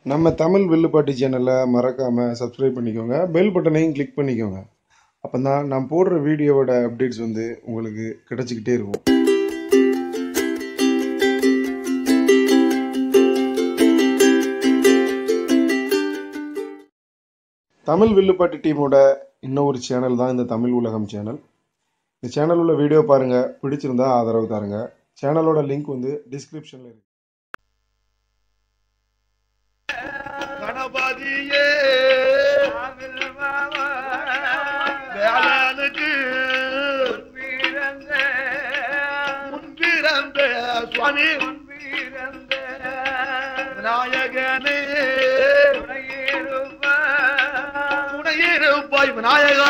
நம்ம தமிழ் வில்லுப்பாட்டி சேனலை மறக்காமல் சப்ஸ்கிரைப் பண்ணிக்கோங்க பெல் பட்டனையும் கிளிக் பண்ணிக்கோங்க அப்போ தான் நான் போடுற வீடியோவோட அப்டேட்ஸ் வந்து உங்களுக்கு கிடச்சிக்கிட்டே இருக்கும் தமிழ் வில்லுப்பாட்டி டீமோட இன்னொரு சேனல் தான் இந்த தமிழ் உலகம் சேனல் இந்த சேனல் உள்ள வீடியோ பாருங்கள் பிடிச்சிருந்தா ஆதரவு தாருங்க சேனலோட லிங்க் வந்து டிஸ்கிரிப்ஷனில் இருக்கு கணபதியே வேலனுக்கு முன்பிறந்த சுவாமி விநாயகனே துணையிருப்பாய் விநாயகா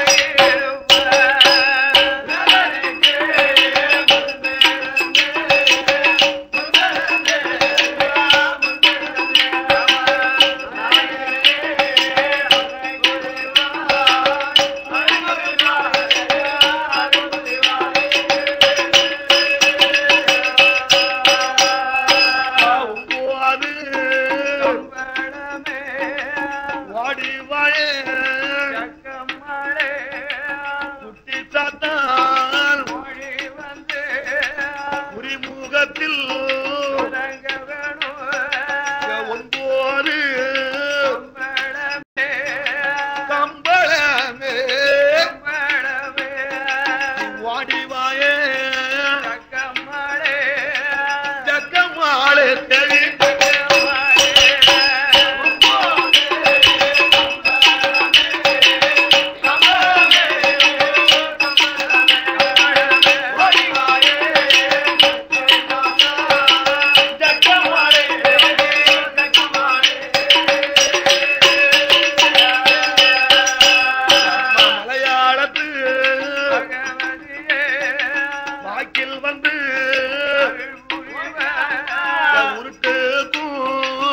ஒம்போது வாடி வாழே குட்டி சாத்தான் குறிமுகத்தில் ஒன்போது கம்பளமே வாடி வாயே ஜக்கமாளே தெளி ஜக்கமாளே மலையாளத்து வாக்கில் வந்து உருட்டுக்கும்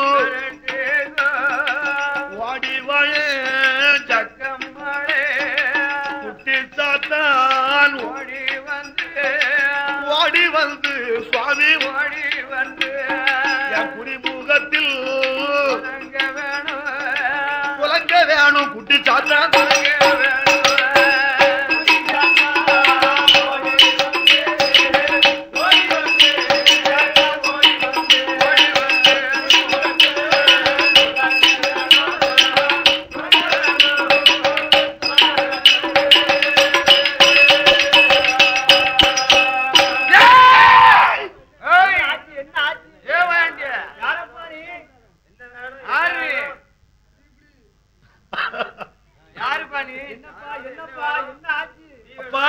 வாடி வாயே ஜக்க குட்டி சாத்தான் ஓடி வந்து சுவாமி என் குடிமுகத்தில் புலங்க வேணும் குட்டி சாத்தான் அப்பா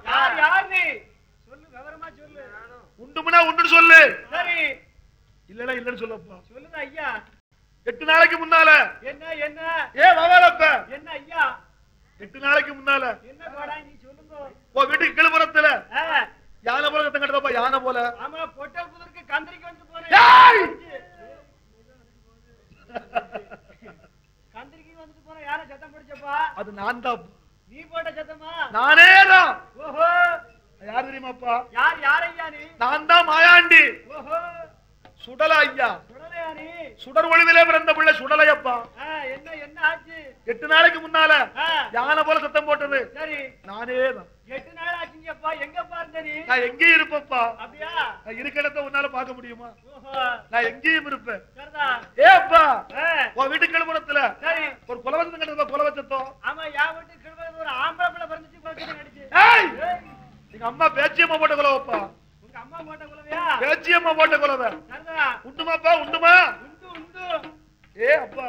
உண்டுமுனா உண்டுன்னு சொல்லு இல்லனா இல்லன்னு சொல்லப்பா எட்டு நாளைக்கு முன்னால என்ன என்ன ஏ வவாலப்ப என்ன ஐயா எட்டு நாளைக்கு முன்னால என்ன பாடா நீ சொல்லுங்க உன் வீட்டுக்கு கிளம்புறத்துல ஆ, யானை போல கத்தம் கட்டுறப்பா யானை போல ஆமா பொட்டல் புதருக்கு கந்திரிக்கு வந்து ஏய்! போனேன் கந்திரிக்கு வந்துட்டு போன யார சத்தம் பிடிச்சப்பா அது நான் தான் நீ போட்ட சத்தமா நானே தான் ஓஹோ யார் தெரியுமாப்பா யார் யார் ஐயா நீ நான் தான் மாயாண்டி ஓஹோ சுடல ஐயா சுடலையா நீ சுடர் ஒளிவிலே பிறந்த பிள்ளை சுடலையப்பா ஆ, என்ன என்ன ஆச்சு எட்டு நாளைக்கு முன்னால ஆ, யானை போல சத்தம் போட்டது சரி நானே தான் எட்டு நாள் ஆச்சுங்கப்பா எங்கப்பா இருந்த நீ நான் எங்கேயும் இருப்பப்பா அப்படியா நான் இருக்க இடத்த உன்னால பார்க்க முடியுமா ஓஹோ நான் எங்கேயும் இருப்பேன் சரிதா ஏ அப்பா ஆ, உன் வீட்டு கிளம்புறத்துல சரி ஒரு குலவசம் கட்டதுப்பா குலவச்சத்தம் ஆமா யா வீட்டு கிழமை ஒரு ஆம்பளை பிள்ளை பிறந்துச்சு பக்கத்துல நடிச்சு ஏய் ஏய், எங்க அம்மா பேச்சியம்மா போட்ட குலவப்பா உங்க அம்மா போட்ட குழவையா பேச்சியம்மா போட்ட குலவ சரிதா உண்டுமாப்பா உண்டுமா உண்டு உண்டு ஏ அப்பா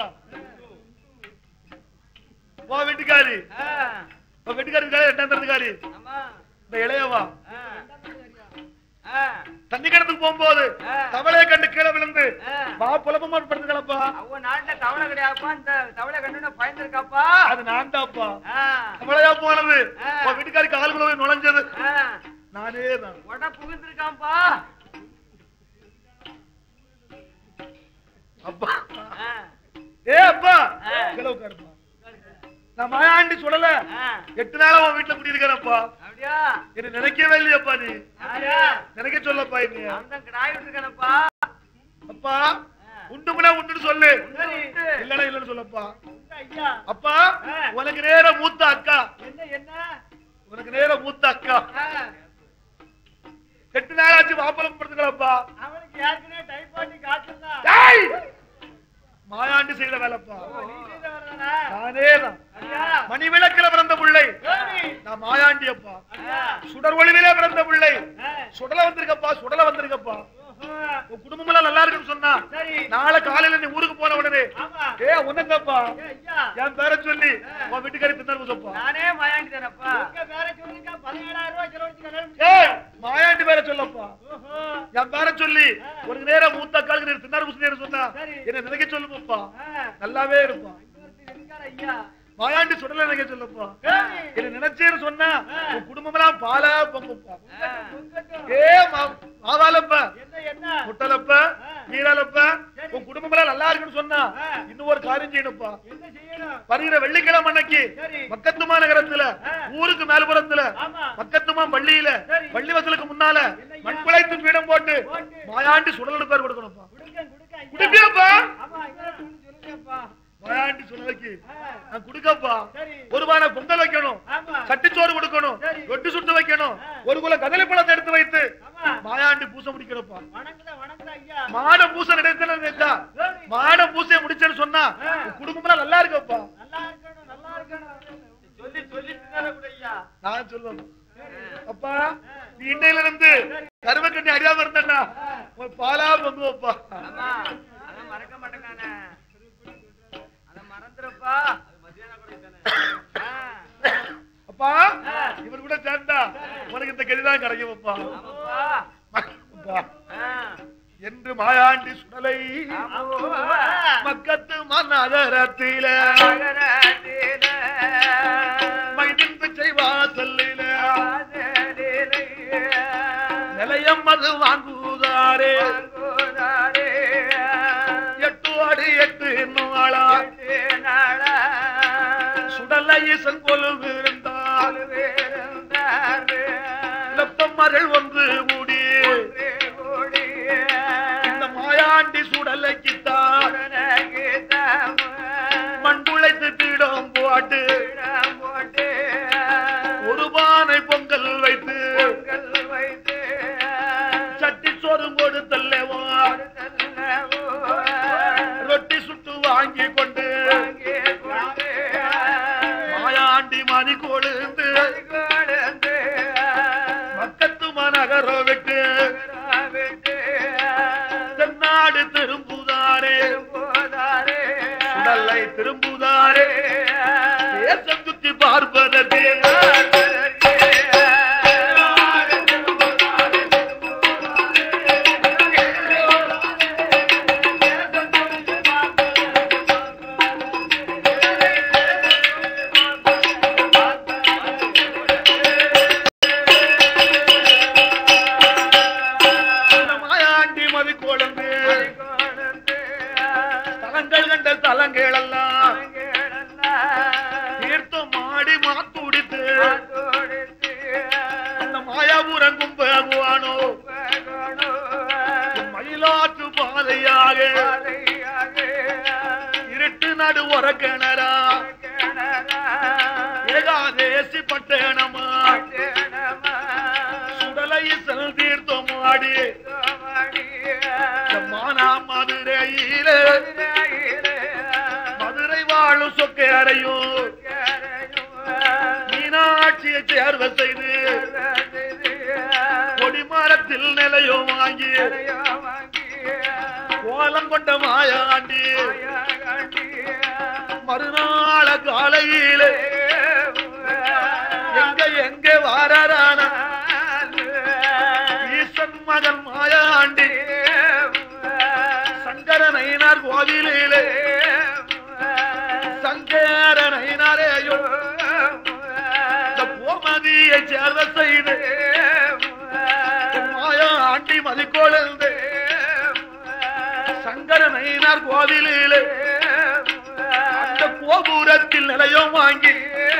உன் வீட்டுக்காரி ஆ, உன் வீட்டுக்காரி இருக்காரு எட்டாம் தரத்துக்காரி ஆமா இந்த இளையவா ஆ, ஆ, தண்ணி கிணத்துக்கு போகும்போது ஆ. தவளையை கண்டு கீழே விழுந்து ஆ. வா புலப்பமா படுத்து கிடப்பா அவ நாட்டுல தவளை கிடையாதுப்பா இந்த தவளை கண்டுன்னு பயந்துருக்காப்பா அது நான் தான்ப்பா ஆ, தவளையா போனது ஆ. உன் வீட்டுக்காரி காலுக்குள்ள போய் நுழைஞ்சது ஆ, நானே தான் உட புகுந்திருக்கான்ப்பா அப்பா ஆ, ஏ அப்பா ஆ. கீழே உட்காருப்பா நான் மாயாண்டி சொல்லல ஆ, எட்டு நாளா உன் வீட்டுல குடியிருக்கிறப்பா அப்படியா என்ன நினைக்கவே இல்லையப்பா நீ யாரா நினைக்க சொல்லப்பா என்னைய அந்த கிடாய் விட்டுருக்கானப்பா அப்பா ஆ, உண்டுமுனா உண்டுன்னு சொல்லு சரி இல்லனா இல்லன்னு சொல்லப்பா உண்டு ஐயா அப்பா ஆ. உனக்கு நேர மூத்த அக்கா என்ன என்ன உனக்கு நேர மூத்த அக்கா ஆ, எட்டு நாளாச்சு வாப்பலம் படுத்துக்கலப்பா அவனுக்கு ஏற்கனவே டைபாய்டு காய்ச்சல் டேய்! மாயாண்டி செய்த வேலைப்பா நீ செய்த வரதானா நானே தான் ஐயா மணி விளக்கில பிறந்த பிள்ளை சரி நான் மாயாண்டி அப்பா ஐயா சுடர் ஒளிவிலே பிறந்த பிள்ளை ஆ, சுடல வந்திருக்கப்பா சுடல வந்திருக்கப்பா ஓஹோ, உன் குடும்பம் எல்லாம் நல்லா இருக்குன்னு சொன்னா சரி நாளை காலையில நீ ஊருக்கு போன உடனே ஆமா ஏ உனங்கப்பா ஏ, ஐயா என் பேரை சொல்லி உன் வீட்டுக்காரி தின்னர் பூசப்பா நானே மாயாண்டி தானப்பா உங்க பேர சொல்லுங்க பதினேழாயிரம் ரூபாய் செலவழிச்சு கல்யாணம் ஏய் மாயாண்டி பேரை சொல்லப்பா ஓஹோ என் பேரை சொல்லி உனக்கு நேரம் மூத்த அக்காளுக்கு நீ தின்னார் பூசு சொன்னா சரி. என்ன நினைக்க சொல்லுப்பா ஆ, நல்லாவே இருப்பான் இன்னொருத்தர் இருக்காரு ஐயா மாயாண்டி சுடல நினைக்க சொல்லுப்பா சரி என்ன நினைச்சேன்னு சொன்னா உன் குடும்பம் எல்லாம் பாலா பொங்குப்பா பொங்கட்டும். ஏ மா- மாவாலப்பா என்ன என்ன முட்டலப்ப மீராலப்ப உன் குடும்பம் எல்லாம் நல்லா இருக்குன்னு சொன்னா இன்னும் ஒரு காரியம் செய்யணும்ப்பா என்ன செய்யணும் வருகிற வெள்ளிக்கிழமை அன்னைக்கு சரி மக்கத்துமா நகரத்துல ஆ. ஊருக்கு மேல்புறத்துல ஆமா மக்கத்துமா பள்ளியில சரி. பள்ளி வசலுக்கு முன்னால என்னய்யா? மண்குலைத்து பீடம் போட்டு போட்டு. மாயாண்டி சுடலுக்கு பேர் கொடுக்கணும்ப்பா குடுங்க குடுங்க ஐயா. குடிப்பியாப்பா ஆமா ஐயா சொல்லுங்கப்பா மாயாண்டி சுடலுக்கு ஆ, நான் குடுக்கப்பா சரி ஒரு பானை பொங்கல் வைக்கணும் ஆமா சட்டிச்சோறு கொடுக்கணும் சரி. ரொட்டி சுட்டு வைக்கணும் ஆ. ஒரு குல கதலி பழத்தை எடுத்து வைத்து ஆமா மாயாண்டி பூச முடிக்கணும்ப்பா வணங்குதா வணங்குதா ஐயா மாட பூச நினைச்சா சரி. மாட பூசைய முடிச்சேன்னு சொன்னா ஆ. உன் குடும்பம் எல்லாம் நல்லா இருக்குப்பா நல்லா இருக்கணும் நல்லா இருக்கணும் சொல்லி சொல்லி கூட ஐயா நான் சொல்லுவேன் அப்பா நீ இன்னையில இருந்து கருவ கண்ணி அறியாம இருந்தா உன் பாலா பொங்குவப்பா ஆமா அத மறக்க மாட்டேங்கானே அத மறந்துறப்பா அப்பா இவர் கூட சேர்ந்தா உனக்கு இந்த கதிதான் கிடைக்கும்ப்பா அப்பா, என்று மாயாண்டி சுடலை மக்கத்து மன்னதரத்தில மைதின் பிச்சை வாசல்லில நிலையம் அது வாங்குதாரே எட்டு அடி எட்டு நாளா சுடலை ஈசன் கொலு இருந்தால் வெப்பம் மகள் ஒன்று கூடி இந்த மாயாண்டி சுடலைக்குத்தான் மண் குழைத்து பீடம் போட்டு ஒரு பானை பொங்கல் வைத்து சட்டி சோறு கொடுத்தல்லவா ரொட்டி சுட்டு வாங்கி கொண்டு மாயாண்டி மணி கொழுந்து மக்கத்து மனகர விட்டு தென்னாடு திரும்புதாரே சுடலை திரும்புதாரே தேசம் சுத்தி பார்ப்பதற்கு இந்த மாயாண்டி மதி கொழுந்து தலங்கள் கண்ட தலங்களெல்லாம் தீர்த்தம் மாடி மாத்துடித்து அந்த மாயாபுரம் கும்பகுவானோ மயிலாற்று பாதையாக இருட்டு நடு ஒரு கிணறா ஏகாதேசி பட்டணமா சுடலை செல் தீர்த்தம் ஆடி மானா மதுரையில மதுரை வாழும் சொக்கையறையும் மீனாட்சியை சேர்வ செய்து கொடிமரத்தில் நிலையம் வாங்கி கோலம் கொண்ட மாயாண்டி மறுநாள காலையில எங்க எங்க வாரான ஈசன் மகன் மாயாண்டி சங்கரனைனார் கோவிலிலே சங்கரனைனாரேயோ இந்த கோமதியை சேர்வ செய்து மாயாண்டி மதிக்கொழுந்து சங்கரனைனார் கோவிலிலே அந்த கோபுரத்தில் நிலையம் வாங்கி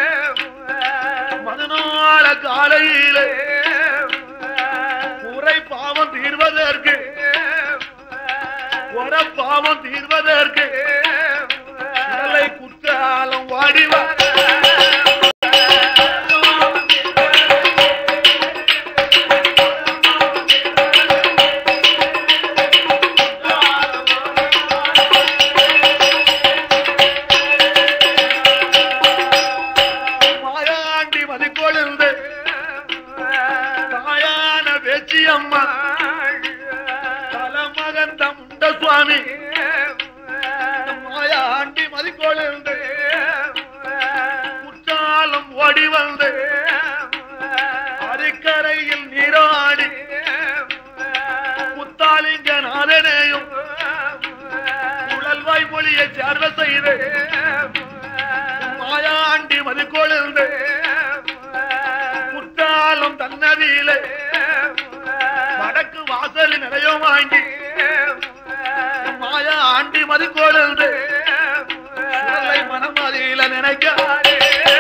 மறுநாள காலையிலே குறை பாவம் தீர்வதற்கு அறப்பாவம் தீர்வதற்கு உடலை குற்றாலம் வாடிவா மாயாண்டி மதிக்கொழுந்து தாயான பேச்சி அம்மா தலமகன் தமுண்ட சுவாமி மாயாண்டி மதிக்கொழுந்து குற்றாலம் ஓடி வந்து அருக்கரையில் நீராடி முத்தாலிங்க நாதனையும் குழல்வாய் மொழியை சேர்வ செய்து மாயாண்டி மதிக்கொழுந்து குற்றாலம் தன்னதியிலே வடக்கு வாசலில் நிலையம் வாங்கி மாயா ஆண்டி மதிக்கொழுந்து சுடலை மனமதியில நினைக்காதே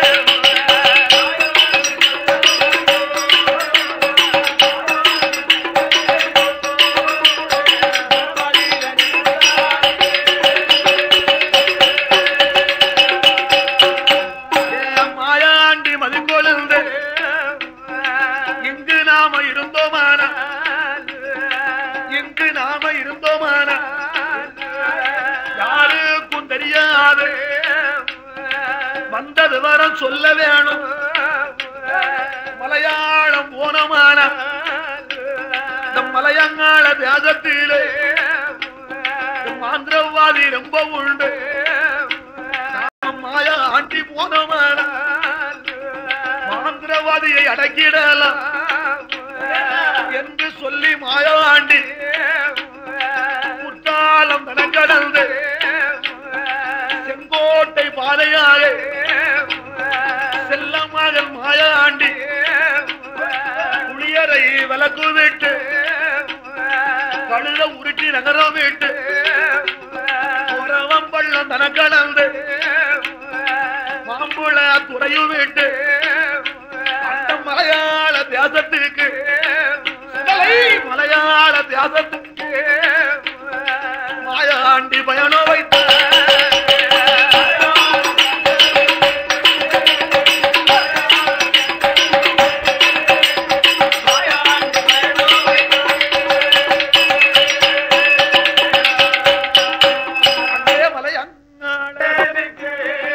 மாயாண்டி மதிக்கொழுந்து இங்கு நாம இருந்தோமான இங்கு நாம இருந்தோமான யாருக்கும் தெரியாது வந்த விவரம் சொல்ல வேணும் மலையாளம் போனமான இந்த மலையங்காள வியாசத்திலே மாந்திரவாதி ரொம்ப உண்டு நாம் மாயா ஆண்டி போனமான மாந்திரவாதியை அடக்கிடலாம் என்று சொல்லி மாயா ஆண்டி குற்றாலம் தனக்கடந்து செங்கோட்டை பாதையாக செல்ல மகன் மாயா ஆண்டி குளியரை விளக்கு விட்டு கழுத உருட்டி நகரம் விட்டு உறவம் பள்ளம் தனக்கடந்து மாம்புள துறையும் விட்டு அந்த மலையாள தியாசத்துக்கு சிதலை மலையாள தியாசத்துக்கு மாயாண்டி பயணம் வைத்த அங்கே மலையங்காளனுக்கு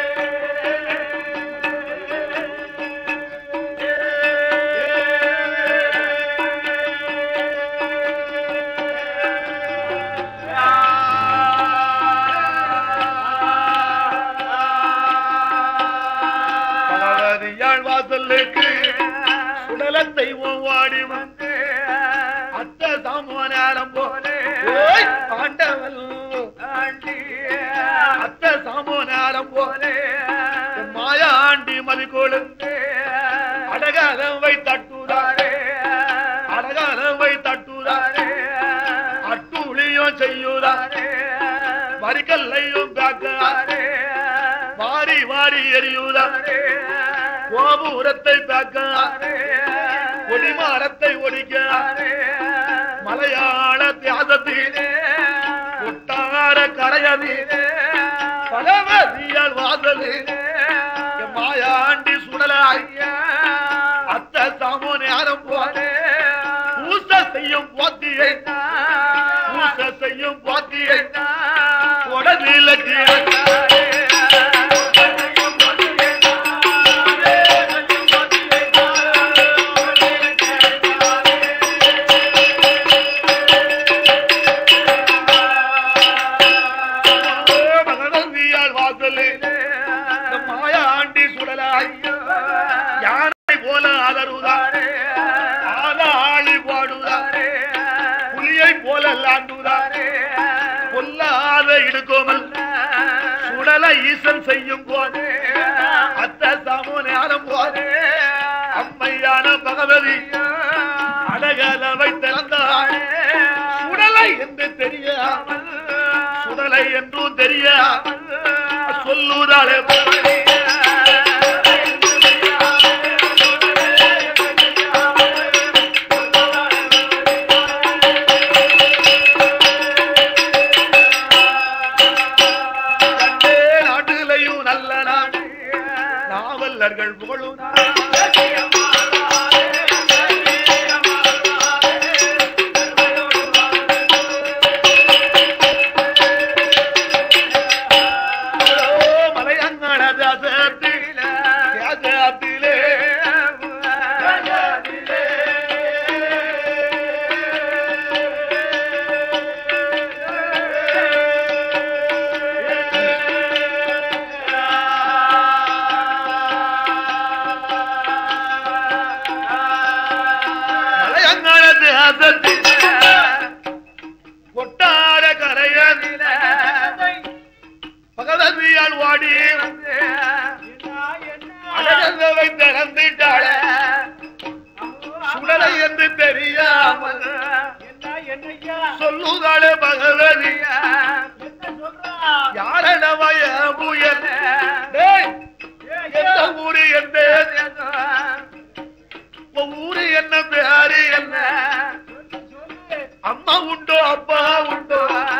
பகவதியாள் வாசலுக்கு சுடலத்தை ஓவாடி வந்து அத்த சாமோனாரம் போலே ஓய், ஆண்டவன் ஆண்டி அத்த சாமோனாரம் போலே மாயாண்டி மதி கொழுந்து அடகாலவை தட்டுதாரே அடகாலவை தட்டுதாரே அட்டுளியும் செய்யுதாரே வரிக்கல்லையும் பேக்காரே வாரி வாரி எரியுதாரே கோபுரத்தை பேக்காரே கொடிமாரத்தை ஒடிக்காரே மலையாள தியாகத்திலே ஒட்டார கரையதிலே பலவதியால் வாசலிலே என் மாயாண்டி சுடலாய்யா அத்த சாமோ நேரம் போலே பூச செய்யும் போத்தியை பூச செய்யும் போத்தியை உடலில் மகனந்தியால் வாசலிலே இந்த மாயாண்டி சுடலாய் யானை போல அலறுதாரே ஆளாளி பாடுதாரே புலியை போல லாண்டுதாரே கொல்லாத இடுக்கோமல் சுடல ஈசன் செய்யும் போதே அத்த சாமோ நேரம் போதே அம்மையான பகவதி அடகலவை திறந்தாளே சுடலை என்று தெரியாமல் சுடலை என்றும் தெரியாமல் சொல்லுதாளே புகழும் மலையங்கட தேசத்திலே தேசத்திலே மலையங்கட தேசத்திலே கொட்டார கரையதிலே பகவதியால் வாடி அழகவை திறந்துட்டாள சுடலை என்று தெரியாமல் சொல்லுதாளே பகவதிய யாரடவய புயல் டேய், எந்த ஊரு எந்த உன் ஊரு என்ன பேரு என்ன அம்மா உண்டோ அப்பா உண்டோ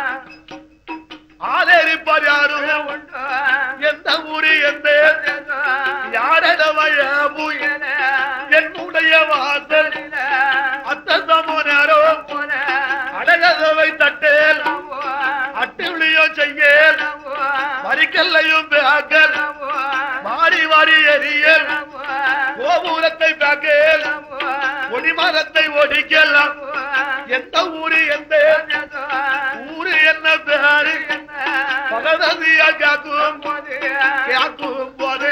ஆதரிப்பார் யாரும் உண்டோ எந்த ஊரு எந்த யாரடவய புயல் என்னுடைய வாசல் அத்தமோ நேரம் அழகதவை தட்டேல் அட்டுளியோ செய்யல் வரிக்கல்லையும் பேக்கல் மாறி வாரி எரியல் கோபுரத்தை பேக்கல் ஒடிமரத்தை ஒடிக்கலாம் எந்த ஊரு எந்த ஊரு என்ன பேரு பகவதியா கேக்கும் கேக்கும் போது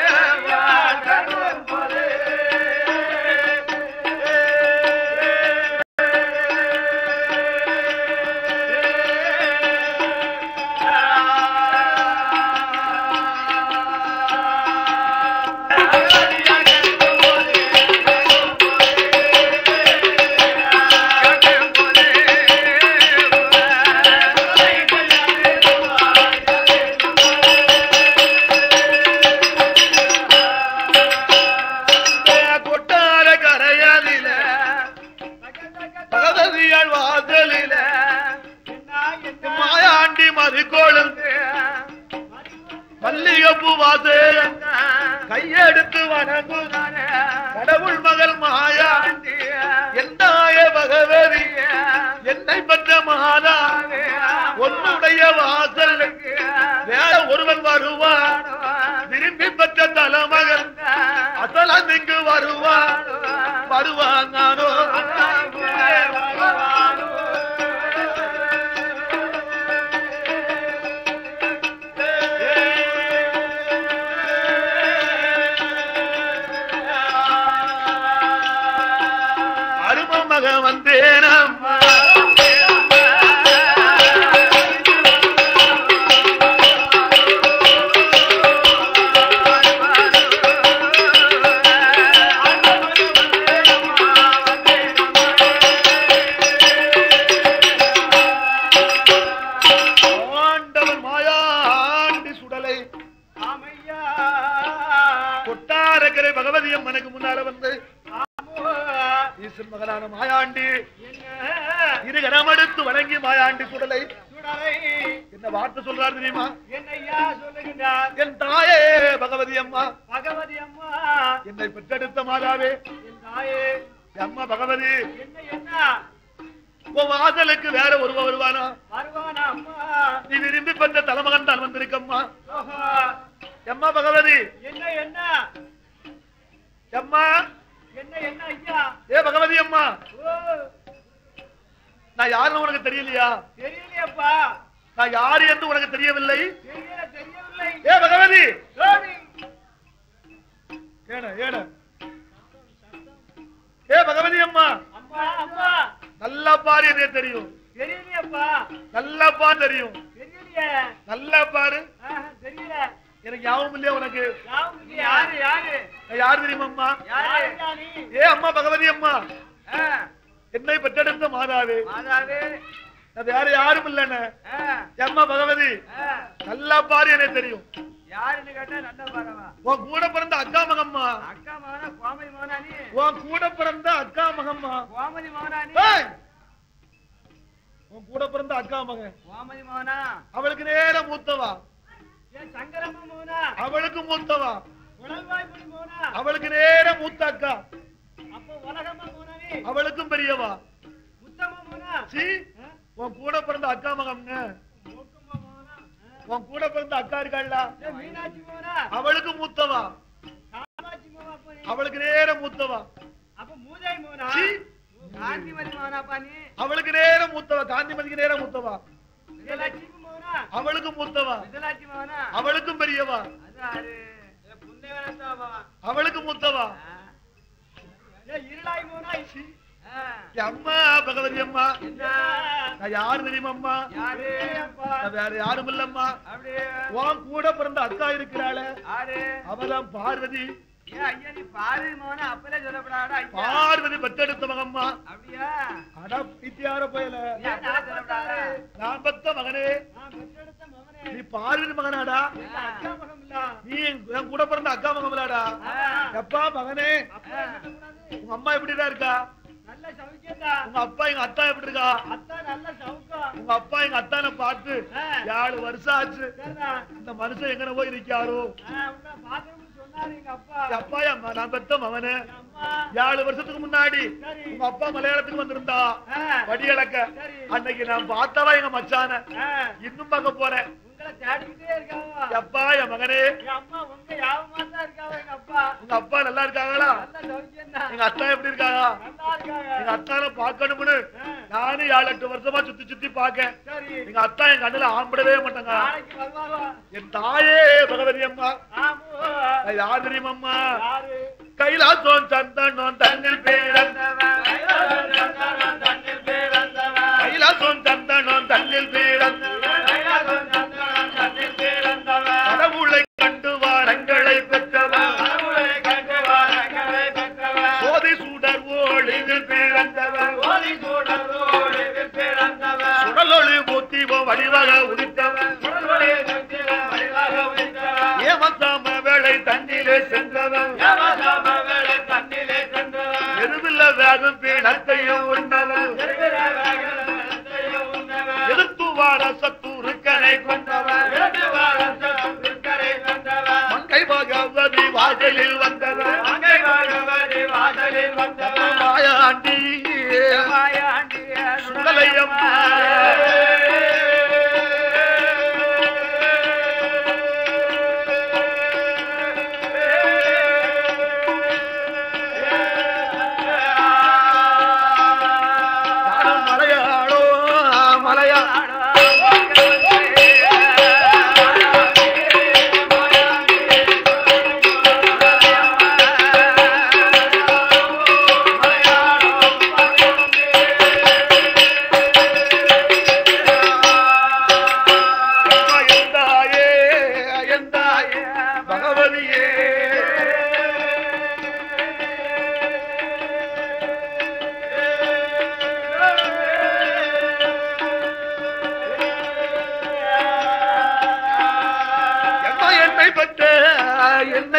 கொட்டார கரையாதில பகவதியால் வாசலில மாயாண்டி மதுக்கோளுந்து மல்லிகைப்பூ வாசல் கையெடுத்து வணங்கும் கடவுள் மகள் மாயா என்னாய பகவதி என்னை பெற்ற மாதா உன்னுடைய வாசல் வேற ஒருவன் வருவான் விரும்பி பெற்ற தலைமகன் அசலன் இங்கு வருவான் வருவாங்கானோ அரும மக வந்தேனம்மா ஆண்டவன் மாயாண்டி சுடலை கொட்டாரக்கரை பகவதி அம்மனுக்கு முன்னால வந்து ஈசன் மகனான மாயாண்டி இரு கரமெடுத்து வணங்கி மாயாண்டி சுடலை என்ன வார்த்தை சொல்றாரு தெரியுமா என்னையா சொல்லுகின்றார் என் தாயே பகவதி அம்மா பகவதி அம்மா என்னை பெற்றெடுத்த மாதாவே என் தாயே அம்மா பகவதி என்ன என்ன உன் வாசலுக்கு வேற ஒருவன் வருவானா வருவானா அம்மா நீ விரும்பி பெற்ற தலைமகன் தான் வந்திருக்கம்மா ஓஹோ அம்மா பகவதி என்ன என்ன அம்மா என்ன என்ன ஐயா ஏ பகவதி அம்மா ஓ நான் யாருன்னு உனக்கு தெரியலையா தெரியலையப்பா நான் யாரு என்று உனக்கு தெரியவில்லை தெரியல தெரியவில்லை ஏ பகவதி சோனி ஏன ஏன ஏ பகவதி அம்மா அம்மா அம்மா நல்லா பாரு என்ன தெரியும் தெரியலையப்பா நல்லா பாரு தெரியும் தெரியலையே நல்லா பாரு ஆஹா, தெரியல எனக்கு ஞாபகம் இல்லையா உனக்கு யாவுக்கு யாரு யாரு நான் யார் தெரியுமா அம்மா யாரு நீ ஏ அம்மா பகவதி அம்மா ஆ, என்னை பெற்றெடுத்த மாதாவே மாதாவே அது வேற யாரும் இல்லைன்னு ஆ, அம்மா பகவதி ஆ, நல்லா பாரு எனக்கு தெரியும் யாருன்னு கேட்டா நல்ல பாரவா உன் கூட பிறந்த அக்கா மகம்மா அக்கா மகனா கோமதி மகனா நீ உன் கூட பிறந்த அக்கா மகம்மா கோமதி மகனா நீ ஏய்! உன் கூட பிறந்த அக்கா மகன் கோமதி மகனா அவளுக்கு நேர மூத்தவா ஏன் சங்கரம்மா மகனா அவளுக்கு மூத்தவா உடல்வாய் மொழி மோனா அவளுக்கு நேர மூத்த அக்கா அப்போ உலகமா மோனவி அவளுக்கும் பெரியவா முத்தமா மோனா சீ உன் கூட பிறந்த அக்கா மகம்னு மூக்குமா மோனா உன் கூட பிறந்த அக்கா இருக்காள்ல ஏ மீனாட்சி மோனா அவளுக்கு மூத்தவா காமாட்சி மோனா அப்போ நீ அவளுக்கு நேர மூத்தவா அப்ப மூஜாய் மோனா சீ காந்திமதி மோனாப்பா நீ அவளுக்கு நேர மூத்தவா காந்திமதிக்கு நேர மூத்தவா விஜயலட்சுமி மோனா அவளுக்கு மூத்தவா விஜயலட்சுமி மோனா அவளுக்கும் பெரியவா அது யாரு ஏ புண்ணியவனத்தாவா அவளுக்கு மூத்தவா ஏ இருளாய் மோனா சீ. ஆ. என் அம்மா பகவதி அம்மா என்ன நான் யாரு தெரியுமா அம்மா யாரு அப்பா நான் வேற யாரும் இல்லம்மா அப்படியே உன் கூட பிறந்த அக்கா இருக்கிறாள யாரு அவதான் பார்வதி ஏ ஐயா நீ பாரு மோனா அப்பலே சொல்லப்படாடா ஐயா பார்வதி பெத்தெடுத்த மகம்மா அப்படியா அட பைத்தியார போயல நீ நான் சொல்லப்படாதா நான் பெத்த மகனே நான் பெற்றெடுத்த மகனே நீ பார்வதி மகனாடா எங்க அக்கா மகன் இல்ல நீ என் என் கூட பிறந்த அக்கா மகன்லாடா எப்பா மகனே அப்பா என்ன கூடாது உங்க அம்மா எப்படிடா இருக்கா நல்ல சௌக்கியம்டா உங்க அப்பா எங்க அத்தா எப்படி இருக்கா அத்தா நல்ல சௌக்கம் உங்க அப்பா எங்க அத்தானை பார்த்து ஏழு வருஷம் ஆச்சு சரிடா இந்த மனுஷன் எங்கன போய் இருக்காரோ ஆ, உன்னை பாக்கணும்னு சொன்னாரு எங்க அப்பா அப்பா என் ம- நான் பெத்த மகனே எங்க அம்மா ஏழு வருஷத்துக்கு முன்னாடி சரி உங்க அப்பா மலையாளத்துக்கு வந்திருந்தா ஆ, வடி இழக்க சரி அன்னைக்கு நான் பார்த்தவா எங்க மச்சான ஆ, இன்னும் பார்க்க போறேன் உங்களை தேடிக்கிட்டே இருக்காவா எப்பா என் மகனே எங்க அம்மா உங்க யாவமா தான் இருக்காவா எங்க அப்பா உங்க அப்பா நல்லா இருக்காங்களா நல்ல சௌக்கியம் தான் எங்க அத்தா எப்படி இருக்காங்க நல்லா இருக்காங்க எங்க அத்தான பாக்கணும்னு ஆ, நானும் ஏழு எட்டு வருஷமா சுத்தி சுத்தி பாக்கேன் சரி எங்க அத்தா என் கண்ணுல ஆம்பிடவே மாட்டாங்க நாளைக்கு வருவாவா என் தாயே பகவதி அம்மா ஆமோ நான் யார் தெரியுமம்மா யாரு கைலாசம் சந்தனம் தன்னில் பிறந்தவன் கைலாசம் தன்னில் பிறந்தவன். கைலாசம் சந்தனம் தன்னில் பிறந்தவன் கைலாசம் தன்னில் பிறந்தவன். கடவுளை கண்டு வாரங்களை பெற்றவன் கடவுளை கண்டு வாரங்களை பெற்றவன். சோதி சுடர் ஒளிவில் பிறந்தவன் ஓதி சுடரோடு பிறந்தவன். சுடலொளி ஊத்திவோ வடிவக உதித்தவன் சுடரொளி சந்திர வடிவாக உதித்தவன். ஏமத்தாம வேளை தண்ணிலே சென்றவன் யமதம வேளை தன்னிலே சென்றவன். எருவில்ல வேகும் பீடத்தையும் உண்டவன் எருவில வேகத்தையும் உண்டவன். எதிர்த்து வார சத்துருக்கனை கொண்டவன் இரண்டு வாரத்தும் திருக்கரை சென்றவன். மங்கை பகவதி வாசலில் வந்தவன் மங்கை பகவதி வாசலில் வந்தவன். மாயாண்டி மாயாண்டிய சுடலையம்மா. நானும் மலையாளோ மலையா அம்மா எந்தாயே எந்தாயே பகவதியே அம்மா என்னை பற்ற என்னை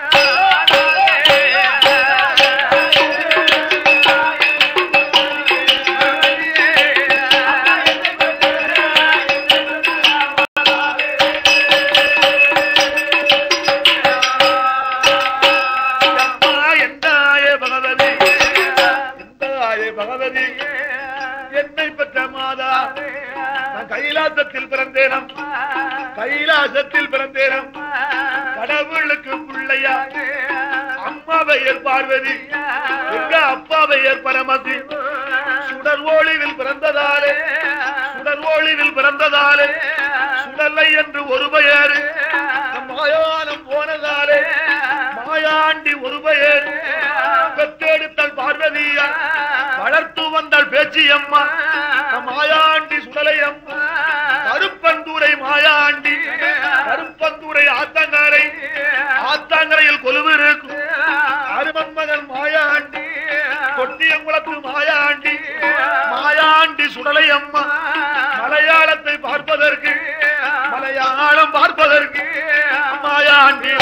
அம்மா எந்தாயே பகவதி எந்தாயே பகவதி என்னை பெற்ற மாதா நான் கைலாசத்தில் பிறந்தேனம் கைலாசத்தில் பிறந்தேனம் கடவுளுக்கு பிள்ளையா அம்மா பெயர் பார்வதி எங்க அப்பா பெயர் பரமதி சுடர் ஒளிவில் பிறந்ததாலே சுடர் ஒளிவில் பிறந்ததாலே சுடலை என்று ஒரு பெயர் மாயானம் போனதாலே மாயாண்டி ஒரு பெயர் பெற்றெடுத்தல் பார்வதியா வளர்த்து வந்தாள் பேச்சி அம்மா மாயாண்டி சுடலை அம்மா கருப்பந்தூரை மாயாண்டி கருப்பந்தூரை ஆத்தங்கரை ஆத்தாங்கரையில் கொலுவிருக்கும் அருமன்மகன் மாயாண்டி கொட்டியங்குளத்து மாயாண்டி மாயாண்டி சுடலை அம்மா மலையாளத்தை பார்ப்பதற்கு மலையாளம் பார்ப்பதற்கு மாயாண்டி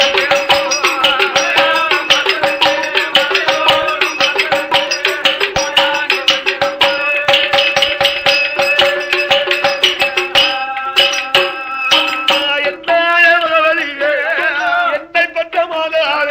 என்னை பற்றமாக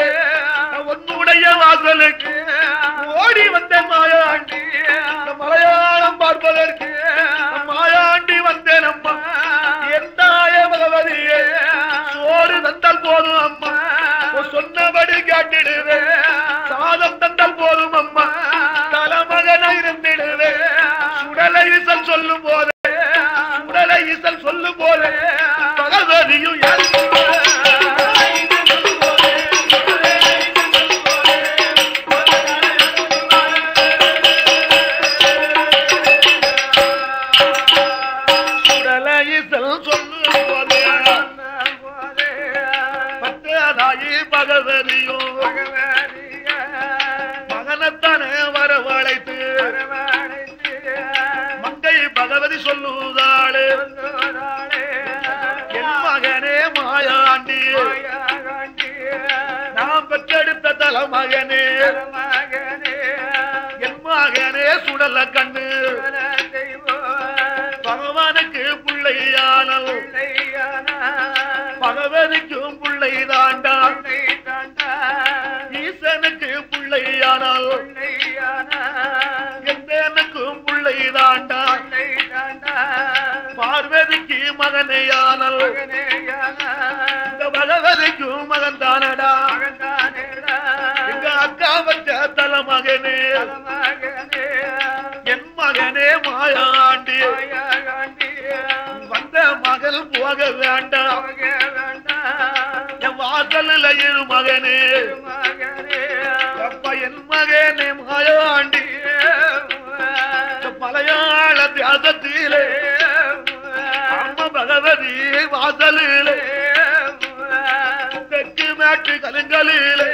வாசலுக்கு ஓடி வந்த மாயாண்டி இந்த மலையாளம் பார்ப்பதற்கு மாயாண்டி வந்தேன் அம்மா எந்தாய பகவதியே சோறு தந்தால் போதும் அம்மா உன் சொன்னபடி கேட்டிடுவேன் சாதம் தந்தால் போதும் அம்மா தலைமகன இருந்திடுவேன் சுடலை ஈசல் சொல்லும் போதே சுடலை ஈசல் சொல்லும் போதே பகவதியும் சுடலை ஈசல் சொல்லும் போதே பத்ததாயி பகவதியும் மகனத்தானே வரவழைத்து மங்கை பகவதி சொல்லுதாளே என் மகனே மாயாண்டி நாம் பெற்றெடுத்த தலைமகனே என் மகனே சுடல கண்ணு பகவானுக்கு பிள்ளையானல் பகவதிக்கும் பிள்ளை தாண்டா ஈசனுக்கு பிள்ளையானல் எந்தனுக்கும் பிள்ளை தாண்டா பார்வதிக்கு மகனையானல் இந்த பகவதிக்கும் மகன் தானடா எங்க அக்கா வச்ச தலைமகனே என் மகனே மாயாண்டி வந்த மகள் போக வேண்டாம் என் வாசலில் இரு மகனே அப்ப என் மகனே மாயாண்டி இந்த மலையாள தியாசத்திலே அம்ம பகவதி வாசலிலே தெற்கு மேட்டு கலங்களிலே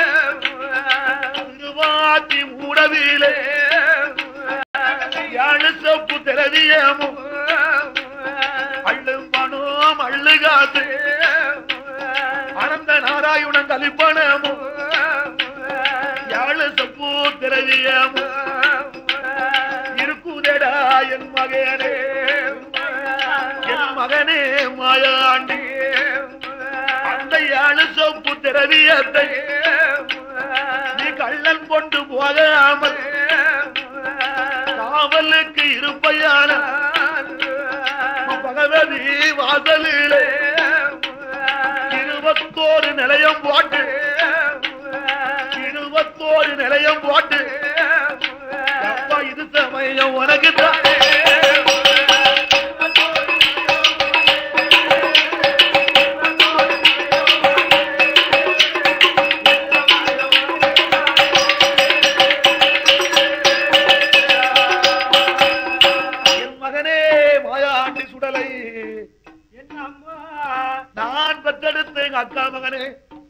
திருவாத்தி மூடவிலே யாழ் சொப்பு திரவியமும் அள்ளும் பணம் அள்ளுகாத்து அனந்த நாராயணன் கலிப்பணமும் யாழ் சொப்பு திரவியமும் இருக்குதடா என் மகனே என் மகனே மாயாண்டி அந்த யாழ் சொப்பு திரவியத்தை நீ கள்ளன் கொண்டு போகாமல் காவலுக்கு இருப்பையான பகவதி வாசலிலே இருபத்தோரு நிலையம் போட்டு இருபத்தோரு நிலையம் போட்டு அப்பா இது சமயம் உனக்கு தானே என் மகனே மாயாண்டி சுடலை என்ன அம்மா நான் பெற்றெடுத்த எங்க அக்கா மகனே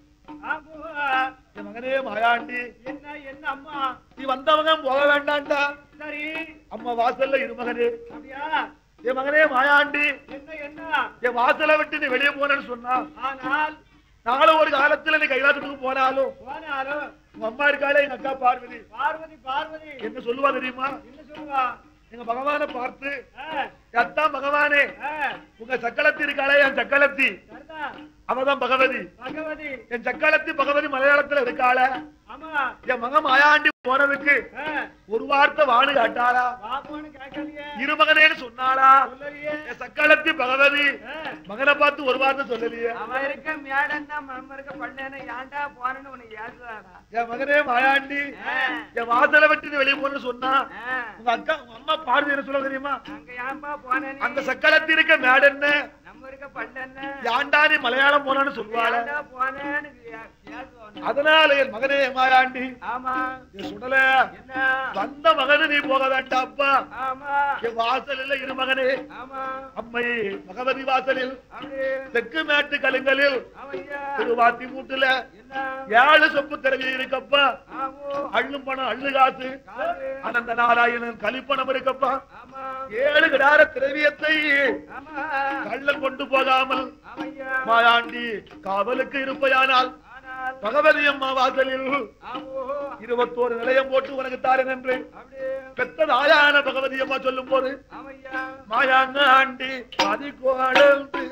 ஆமா என் மகனே மாயாண்டி என்ன என்ன அம்மா நீ வந்தவங்க போக வேண்டாம்டா சரி அம்மா வாசல்ல இரு மகனே அப்படியா என் மகனே மாயாண்டி என்ன என்ன என் வாசலை விட்டு நீ வெளியே போனேன்னு சொன்னா ஆனால் நாளை ஒரு காலத்துல நீ கைலாசத்துக்கு போனாலும் போனாலும் உங்க அம்மா இருக்காளே எங்க அக்கா பார்வதி பார்வதி பார்வதி என்ன சொல்லுவா தெரியுமா என்ன சொல்லுவா எங்க பகவானை பார்த்து ஆ, அத்தான் பகவானே ஆ, உங்க சக்களத்தி இருக்காளே என் சக்களத்தி சரிதான். அவதான் பகவதி பகவதி என் சக்களத்தி பகவதி மலையாளத்துல இருக்காள ஆமா என் மகன் மாயாண்டி போனதுக்கு ஆ, ஒரு வார்த்தை வாணு காட்டாளா பாப்போன்னு கேட்கலையே இருமகனேன்னு சொன்னாளா சொல்லலையே என் சக்களத்தி பகவதி ஆ, மகனை பார்த்து ஒரு வார்த்தை சொல்லலையே அவன் இருக்க மேடன்னா மம்ம இருக்க பண்ணேன்னு ஏன்டா போனேன்னு உனக்கு ஏசுறாடா என் மகனே மாயாண்டி ஆ, என் வாசலை விட்டு நீ வெளியே போன்னு சொன்னா ஆ, உங்க அக்கா உங்க அம்மா பார்வை என்ன சொல்ல தெரியுமா அங்க ஏன்பா போனே அந்த சக்களத்தி இருக்க மேடன்ன நம்ம இருக்க பண்ணேன்னு யாண்டா நீ மலையாளம் போனான்னு சொல்லுவாள ஏன்டா போனேன்னு ஏ- ஏசுவான். அதனால என் மகனே மாயாண்டி ஆமா என் சுடல என்ன வந்த மகனு நீ போக வேண்டாப்பா ஆமா என் வாசலில் இரு மகனே ஆமா அம்மை பகவதி வாசலில் அப்படியே தெற்கு மேட்டு கலுங்கலில் ஆமையா திருவாத்தி மூட்டுல என்ன ஏழு சொப்பு திறவி இருக்கப்பா ஆமோ அள்ளும் பணம் அள்ளு காசு காது அனந்த நாராயணன் கலிப்பணம் இருக்கப்பா ஆமா ஏழு கிடார திரவியத்தை ஆமா கள்ளம் கொண்டு போகாமல் ஆமையா மாயாண்டி காவலுக்கு இருப்பையானால் ஆனால் பகவதி அம்மா வாசலில் ஆமோ இருபத்தோரு நிலையம் போட்டு உனக்கு தாரேன் என்று அப்படியே பெத்த தாயான பகவதி அம்மா சொல்லும் போது ஆமையா மாயாங்க ஆண்டி அதி கோடந்து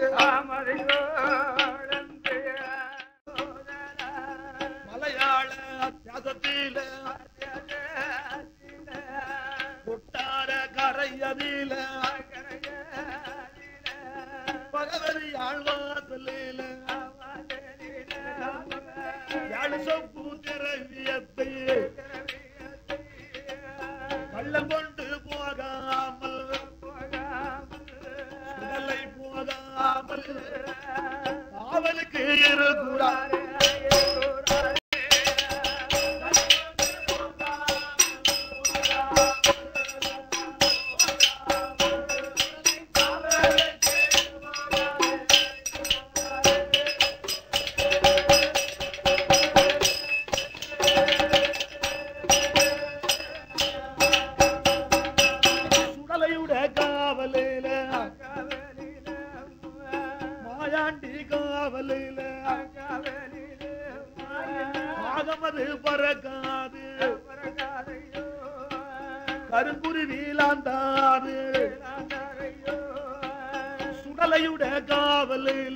ஆமரையோடந்து மலையாள அத்தியாசத்தில் பறக்காது கருங்குருவிலாந்தாது சுடலையுட காவலில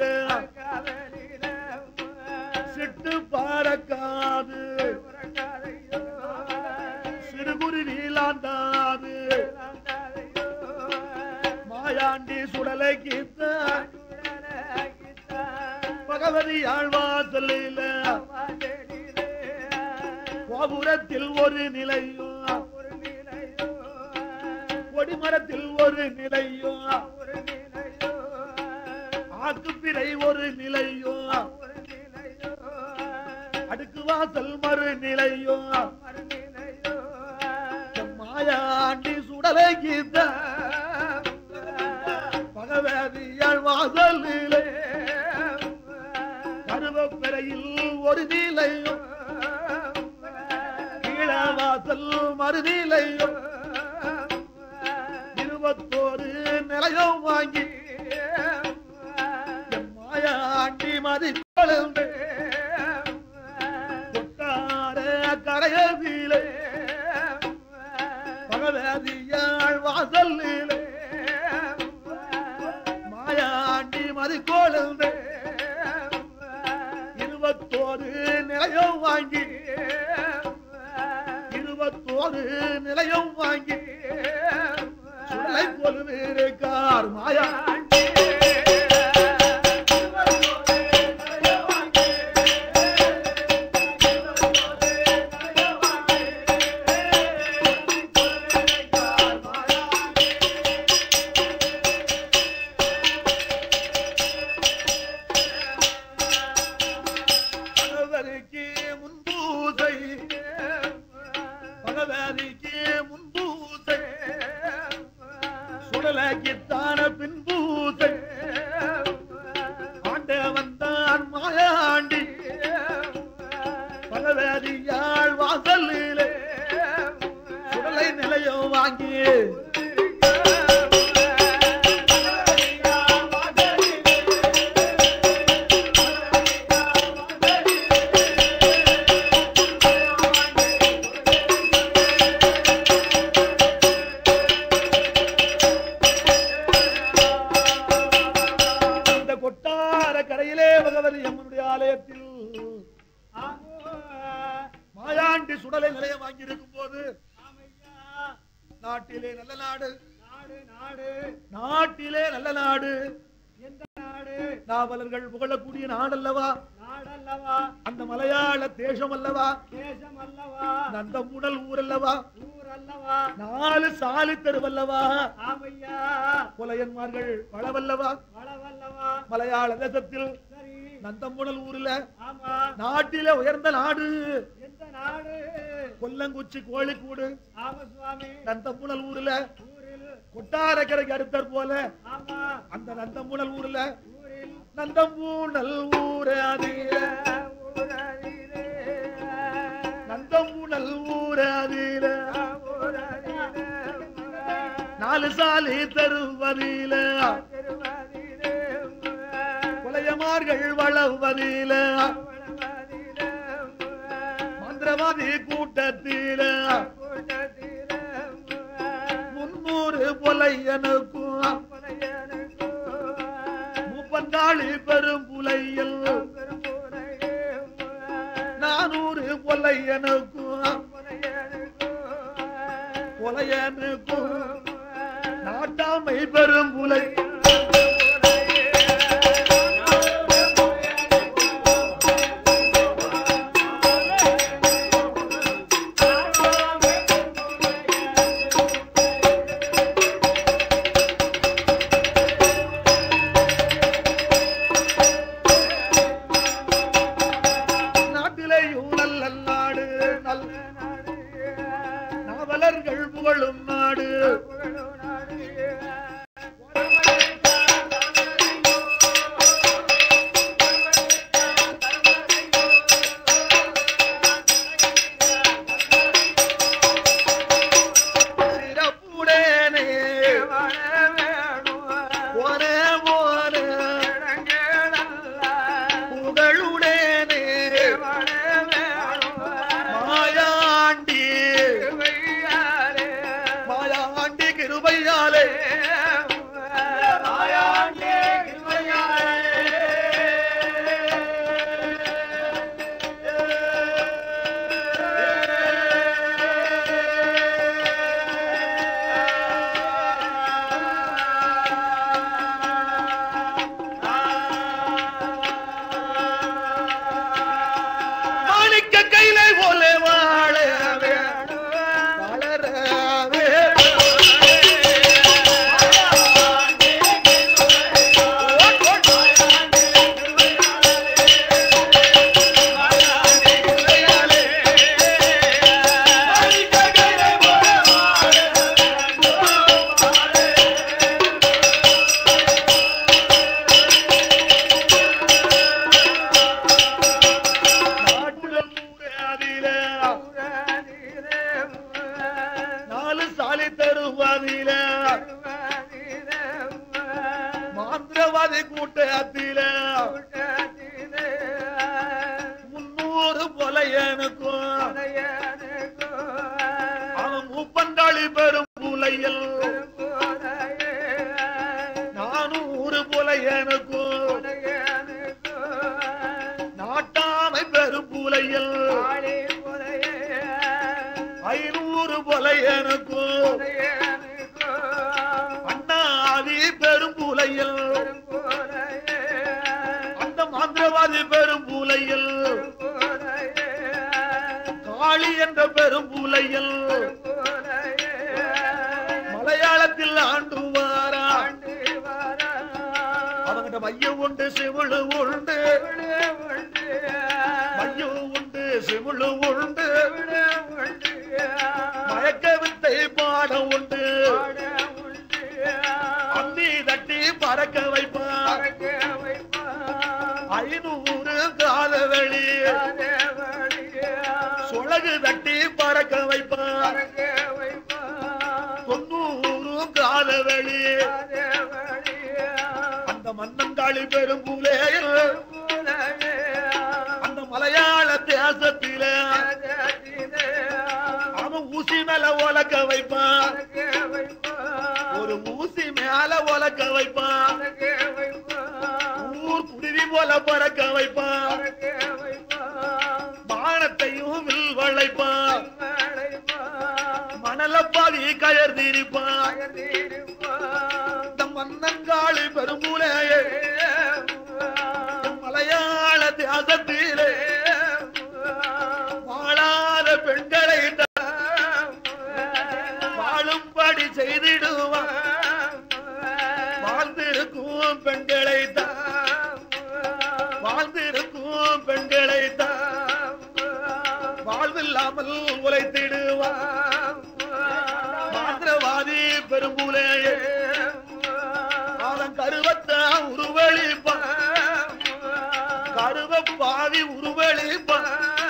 சிட்டு பறக்காது சிறுகுருவிலாந்தாது மாயாண்டி சுடலைக்கு பகவதி ஆழ்வாசலில கோபுரத்தில் ஒரு நிலையும் கொடிமரத்தில் ஒரு நிலையும் ஆக்குப்பிரை ஒரு நிலையும் அடுக்கு வாசல் மறு நிலையும் மாயாண்டி சுடலை கீத பகவதியாள் வாசலிலே கருவப்பிறையில் ஒரு நிலையும் கீழவாசல் மறுநிலையும் இருபத்தோரு நிலையம் வாங்கி மாயாண்டி மதி கொழுந்து கொட்டார கரையதிலே பகவதியாள் வாசலிலே மாயாண்டி மதி கொழுந்து இருபத்தோரு நிலையம் வாங்கி இருபத்தோரு நிலையம் வாங்கி சுடலை பொழுவிருக்கார் மாயாண்டி பகவதிக்கு முன்பூசை பகவதிக்கு முன்பூசை சுடலகித்தான பின்பூசை ஆண்டவன் தான் மாயாண்டி பகவதியாள் வாசலிலே சுடலை நிலையம் வாங்கி இந்த கொட்டார கரையிலே பகவதி அம்மனுடைய ஆலயத்தில் மாயாண்டி சுடலை நிலையம் வாங்கி இருக்கும் போது நாட்டிலே நல்ல நாடு நாடு நாடு நாட்டிலே நல்ல நாடு எந்த நாடு நாவலர்கள் புகழக்கூடிய நாடல்லவா நாடல்லவா அந்த மலையாள தேசம் அல்லவா தேசம் அல்லவா நந்த முடல் ஊரல்லவா ஊர் அல்லவா நாலு சாலி தெருவல்லவா ஆமையா புலையன்மார்கள் வளவல்லவா வளவல்லவா மலையாள தேசத்தில் சரி நந்தமுடல் ஊர்ல ஆமா நாட்டிலே உயர்ந்த நாடு எந்த நாடு கொல்லங்குச்சி கோழிக்கூடு ஆமா சுவாமி நந்தமுடல் ஊர்ல ஊரில் கொட்டாரக்கரைக்கு அடுத்தற் போல ஆமா அந்த நந்தமுடல் ஊர்ல ஊரில் நந்தம்பூனல் ஊராதீர ஊரறிலே நந்தம்பூனல் ஊராதீர ஊரறிலே நாலு சாலி தருவதில திருவதிலே கொலையமார்கள் வளவதில வளவதிலே மந்திரவாதி கூட்டத்தில கூட்டத்திலே முன்னூறு பொலையனுக்கும் முப்பந்தாளி பெரும் புலையில் நானூறு பொலையனுக்கும் பொலையனுக்கும் நாட்டாமை பெரும் புலை நாட்டிலேயும் நல்ல நாடு நல்ல நாவலர்கள் புகழும் நாடு சிறப்புடனே ஒரே ஒரே புகழுடனே கருவாதியில மாந்திரவாதி கூட்டத்தில முன்னூறு கொலையனுக்கும் அவன் மூப்பந்தாளி பெரும் புலையல் நானூறு புலையனுக்கும் நாட்டாமை பெரும் புலையல் ஐநூறு புலையனுக்கும் அண்ணாதி பெரும் புலையல் அந்த மாந்திரவாதி பெரும் புலையல் காளி என்ற பெரும் புலையல் மலையாளத்தில் ஆண்டு வாரா அவங்கிட்ட மையம் உண்டு சிமிழு உண்டு மையம் உண்டு சிமிழு உண்டு மயக்க வித்தை பாடம் உண்டு அந்தி தட்டி பறக்க வைப்பான் ஐநூறு காலவெளி சொலகு தட்டி பறக்க வைப்பான் தொண்ணூறு காலவெளி அந்த மன்னங்காளி பெரும் புலேயல் அந்த மலையாள தேசத்தில அவன் ஊசி மேல உலக்க வைப்பான் ஒரு ஊசி மேல உலக்க வைப்பான் ஊர் குருவி போல பறக்க வைப்பான் பானத்தையும் வில் வளைப்பான் மணலப்பாகி கயர் திரிப்பான் இந்த மன்னங்காளி பெரும்புலேயே மலையாள தேசத்திலே வாழாத பெண்களை வாழும்படி செய்திடுவான் வாழ்ந்திருக்கும் பெண்களை வாழ்ந்திருக்கும் பெண்களை வாழ்வில்லாமல் உழைத்திடுவான் மாந்திரவாதி பெரும்புலேயே அவன் கருவத்தா உருவழிப்பான் கருவ பாவி உருவழிப்பான்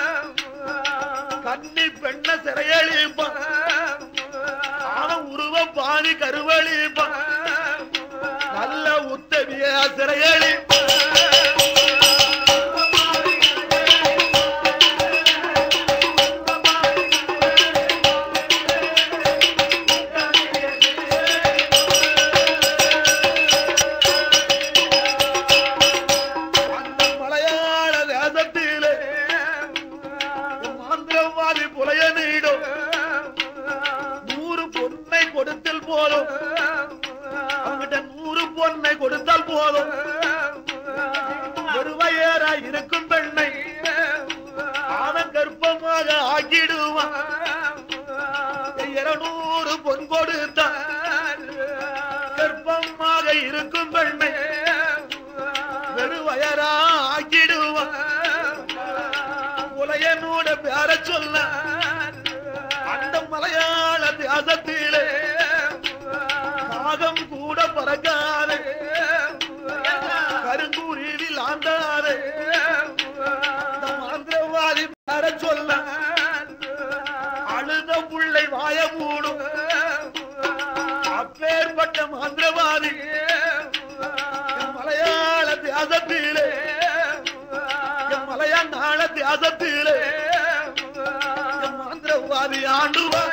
கன்னி பெண்ண சிறையழிப்பான் அவன் உருவ பாவி கருவழிப்பான் நல்ல உத்தவிய சிறையழிப்பான் அந்த மலையாள தேசத்திலே மாந்திரவாதி புலைய நீடும் நூறு பொன்னை கொடுத்தல் போதும் அவங்கிட்ட நூறு பொன்னை கொடுத்தால் போதும் ஒருவையரா இருக்கும் பெண்ணை அவன் கர்ப்பமாக ஆக்கிடுவான் இருநூறு பொன் கொடுத்தான் கர்ப்பமாக இருக்கும் பெண்ணை வெறுவயரா ஆக்கிடுவான் உலையனோட பேர சொல்ல அந்த மலையாள தியாசத்திலே காகம் கூட பறக்காது கருங்குருவில் ஆண்டாது இந்த மாந்திரவாதி பேர சொல்ல அழுத புள்ளை வாய மூடும் அப்பேற்பட்ட மாந்திரவாதி என் மலையாள தியாசத்திலே என் மலையாள தியாசத்திலே என் மாந்திரவாதி ஆண்டுவான்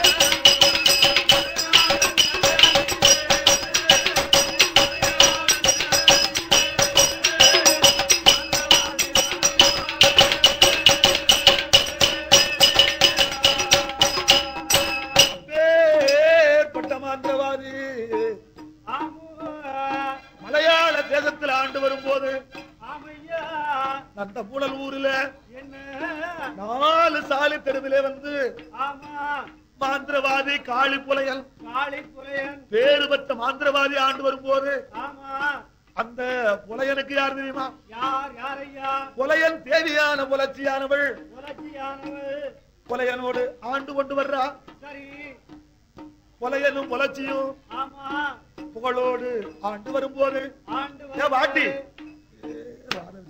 அப்பேற்பட்ட மாந்திரவாதி மலையாள தேசத்தில் ஆண்டு வரும்போது அந்த புழல் ஊர்ல நாலு சாலை தெருவிலே வந்து மாந்திரவாதி காளி புலையல் பேரு பெற்ற மாந்திரவாதி ஆண்டு வரும்போது அந்த புலையனுக்கு யார் தெரியுமா புலையன் தேவியான புலர்ச்சியானவள் புலையனோடு ஆண்டு கொண்டு வர்றா புலையனும் புலர்ச்சியும் புகழோடு ஆண்டு வரும்போது ஏ வாட்டி ஏ, வாரேன்.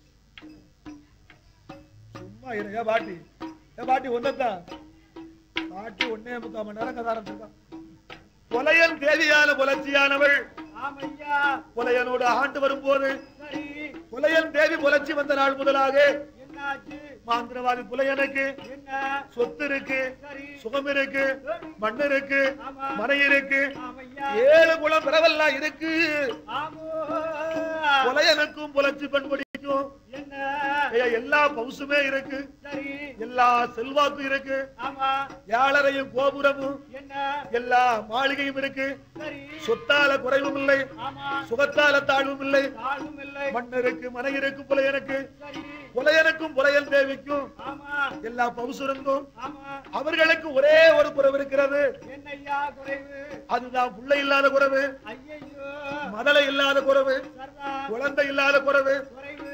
சும்மா இரு ஏ பாட்டி ஏ பாட்டி ஒன்னதான் பாட்டி ஒன்னே முக்கால் மணி நேரம் கதை ஆரம்பிச்சிருக்கான் புலையன் தேவியான புலர்ச்சியானவள் ஆமையா புலையனோடு ஆண்டு வரும்போது சரி புலையன் தேவி புலர்ச்சி வந்த நாள் முதலாக என்னாச்சு மாந்திரவாதி புலையனுக்கு என்ன சொத்து இருக்கு சரி சுகம் இருக்கு மண் இருக்கு ஆமா. மனை இருக்கு ஆமையா ஏழு குளம் பிறவெல்லாம் இருக்கு ஆமோ புலையனுக்கும் புலர்ச்சி பண்படிக்கும் என்ன ஐயா, எல்லா பவுசுமே இருக்கு சரி எல்லா செல்வாக்கும் இருக்கு ஆமா ஏழரையும் கோபுரமும் என்ன எல்லா மாளிகையும் இருக்கு சரி சொத்தால குறைவும் இல்லை ஆமா சுகத்தால தாழ்வும் இல்லை தாழ்வும் இல்லை மண் இருக்கு மனை இருக்கு புலையனுக்கு சரி புலையனுக்கும் புலையல் தேவிக்கும் ஆமா எல்லா பவுசு இருந்தும் ஆமா அவர்களுக்கு ஒரே ஒரு குறைவு இருக்கிறது என்னய்யா குறைவு அதுதான் புள்ளை இல்லாத குறைவு ஐயையோ மதலை இல்லாத குறைவு சர்தா குழந்தை இல்லாத குறைவு குறைவு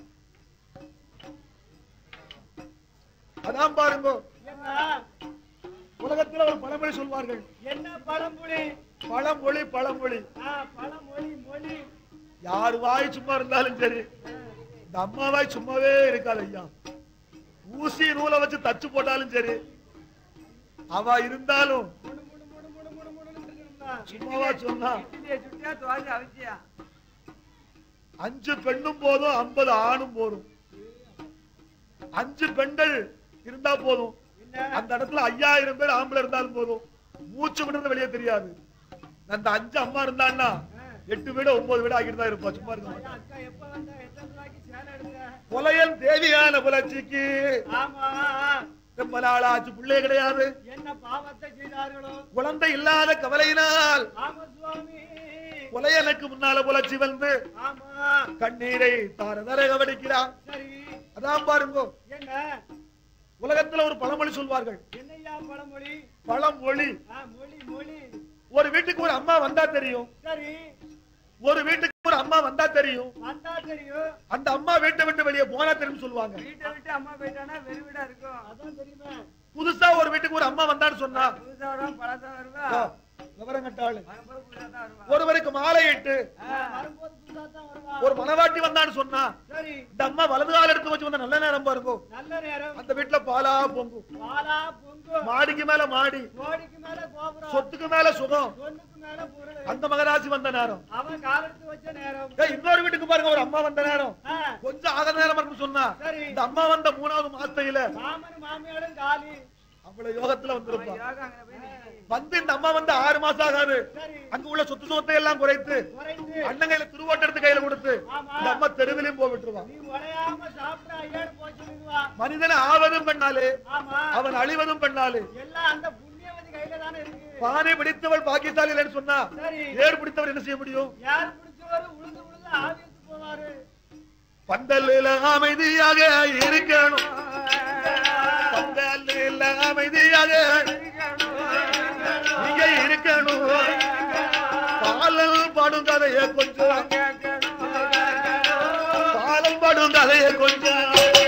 அதான் பாருங்க என்ன உலகத்துல ஒரு பழமொழி சொல்வார்கள் என்ன பழமொழி பழமொழி பழமொழி ஆ, பழமொழி மொழி யார் வாய் சும்மா இருந்தாலும் சரி இந்த அம்மா வாய் சும்மாவே இருக்காது ஐயா ஊசி நூலை வச்சு தச்சு போட்டாலும் சரி அவ இருந்தாலும் முடு முடு முடு முடு முடு முடுன்னு இருக்கணும்னா. சும்மாவா சொன்னா இட்லியை சுட்டியா தோசை அவிச்சியா அஞ்சு பெண்ணும் போதும் ஐம்பது ஆணும் போதும் அஞ்சு பெண்கள் இருந்தா போதும் என்ன அந்த இடத்துல ஐயாயிரம் பேர் ஆம்பளை இருந்தாலும் போதும் மூச்சு விடுறது வெளியே தெரியாது அந்த அஞ்சு அம்மா இருந்தான்னா எட்டு வீடு ஒன்பது வீடு ஆகிட்டு தான் இருப்பா சும்மா இருக்க மாட்டா. அக்கா எப்ப வந்தா எத்தனை ரூபாய்க்கு சேலை எடுத்த புலையல் தேவியான புலர்ச்சிக்கு ஆமா ரொம்ப நாள் ஆச்சு பிள்ளை கிடையாது என்ன பாவத்தை செய்தார்களோ குழந்தை இல்லாத கவலையினால் ஆமா சுவாமி புலையனுக்கு முன்னால புலர்ச்சி வந்து ஆமா கண்ணீரை தார தர கவனிக்கிறான் சரி அதான் பாருங்க என்ன உலகத்துல ஒரு பழமொழி சொல்வார்கள் என்னய்யா பழமொழி பழமொழி ஆ, மொழி மொழி ஒரு வீட்டுக்கு ஒரு அம்மா வந்தா தெரியும் சரி ஒரு வீட்டுக்கு ஒரு அம்மா வந்தா தெரியும் வந்தா தெரியும் அந்த அம்மா வீட்டை விட்டு வெளியே போனா தெரியும் சொல்லுவாங்க வீட்டை விட்டு அம்மா போயிட்டானா வெறு வீடா இருக்கும் அதான் தெரியுமே புதுசா ஒரு வீட்டுக்கு ஒரு அம்மா வந்தான்னு சொன்னா புதுசா வரும் பழசா வருவா ஆ, விவரம் கட்டாளு வரும்போது புதுசா தான் வருவா ஒருவருக்கு மாலை இட்டு ஆ, வரும்போது புதுசா தான் வருவா ஒரு மனவாட்டி வந்தான்னு சொன்னா சரி இந்த அம்மா வலது கால எடுத்து வச்சு வந்த நல்ல நேரம் பாருங்க நல்ல நேரம் அந்த வீட்டுல பாலா பொங்கும் பாலா பொங்கு மாடிக்கு மேல மாடி கோடிக்கு மேல கோபுரம் சொத்துக்கு மேல சுகம் பொண்ணுக்கு மேல பொருள் அந்த மகராசி வந்த நேரம் அவன் காலத்து வச்ச நேரம் ஏய், இன்னொரு வீட்டுக்கு பாருங்க ஒரு அம்மா வந்த நேரம் ஆ, கொஞ்சம் ஆக நேரம் இருக்குன்னு சொன்னா சரி இந்த அம்மா வந்த மூணாவது மாசத்தையில மாமன் மாமியாரும் காலி அவ்வளவு யோகத்துல வந்திருப்பா யோகா அங்க போய் நிக்குது. வந்து இந்த அம்மா வந்து ஆறு மாசம் ஆகாது சரி அங்க உள்ள சொத்து சொத்தை எல்லாம் குறைத்து குறைந்து அண்ணன் கையில திருவோட்டை எடுத்து கையில கொடுத்து ஆமா இந்த அம்மா தெருவிலையும் போய் விட்டுருவான் நீ உடையாம சாப்பிட்டா ஐயாடு போய் சொல்லிடுவா மனிதனை ஆவதும் பெண்ணாலே ஆமா அவன் அழிவதும் பெண்ணாலே எல்லாம் அந்த புண்ணியவதி கையில தானே இருக்கு பானை பிடித்தவள் பாக்கியசாலின்னு சொன்னா சரி ஏர் பிடித்தவர் என்ன செய்ய முடியும் யார் பிடிச்சவரு உழுந்து உழுந்து ஆவியத்து போவாரு பந்தல்ல அமைதியாக இருக்கணும் பந்தல்ல அமைதியாக நீங்க இருக்கணும் பாலல் படும் கதைய கொஞ்சம் பாலல் படும் கதைய கொஞ்சம்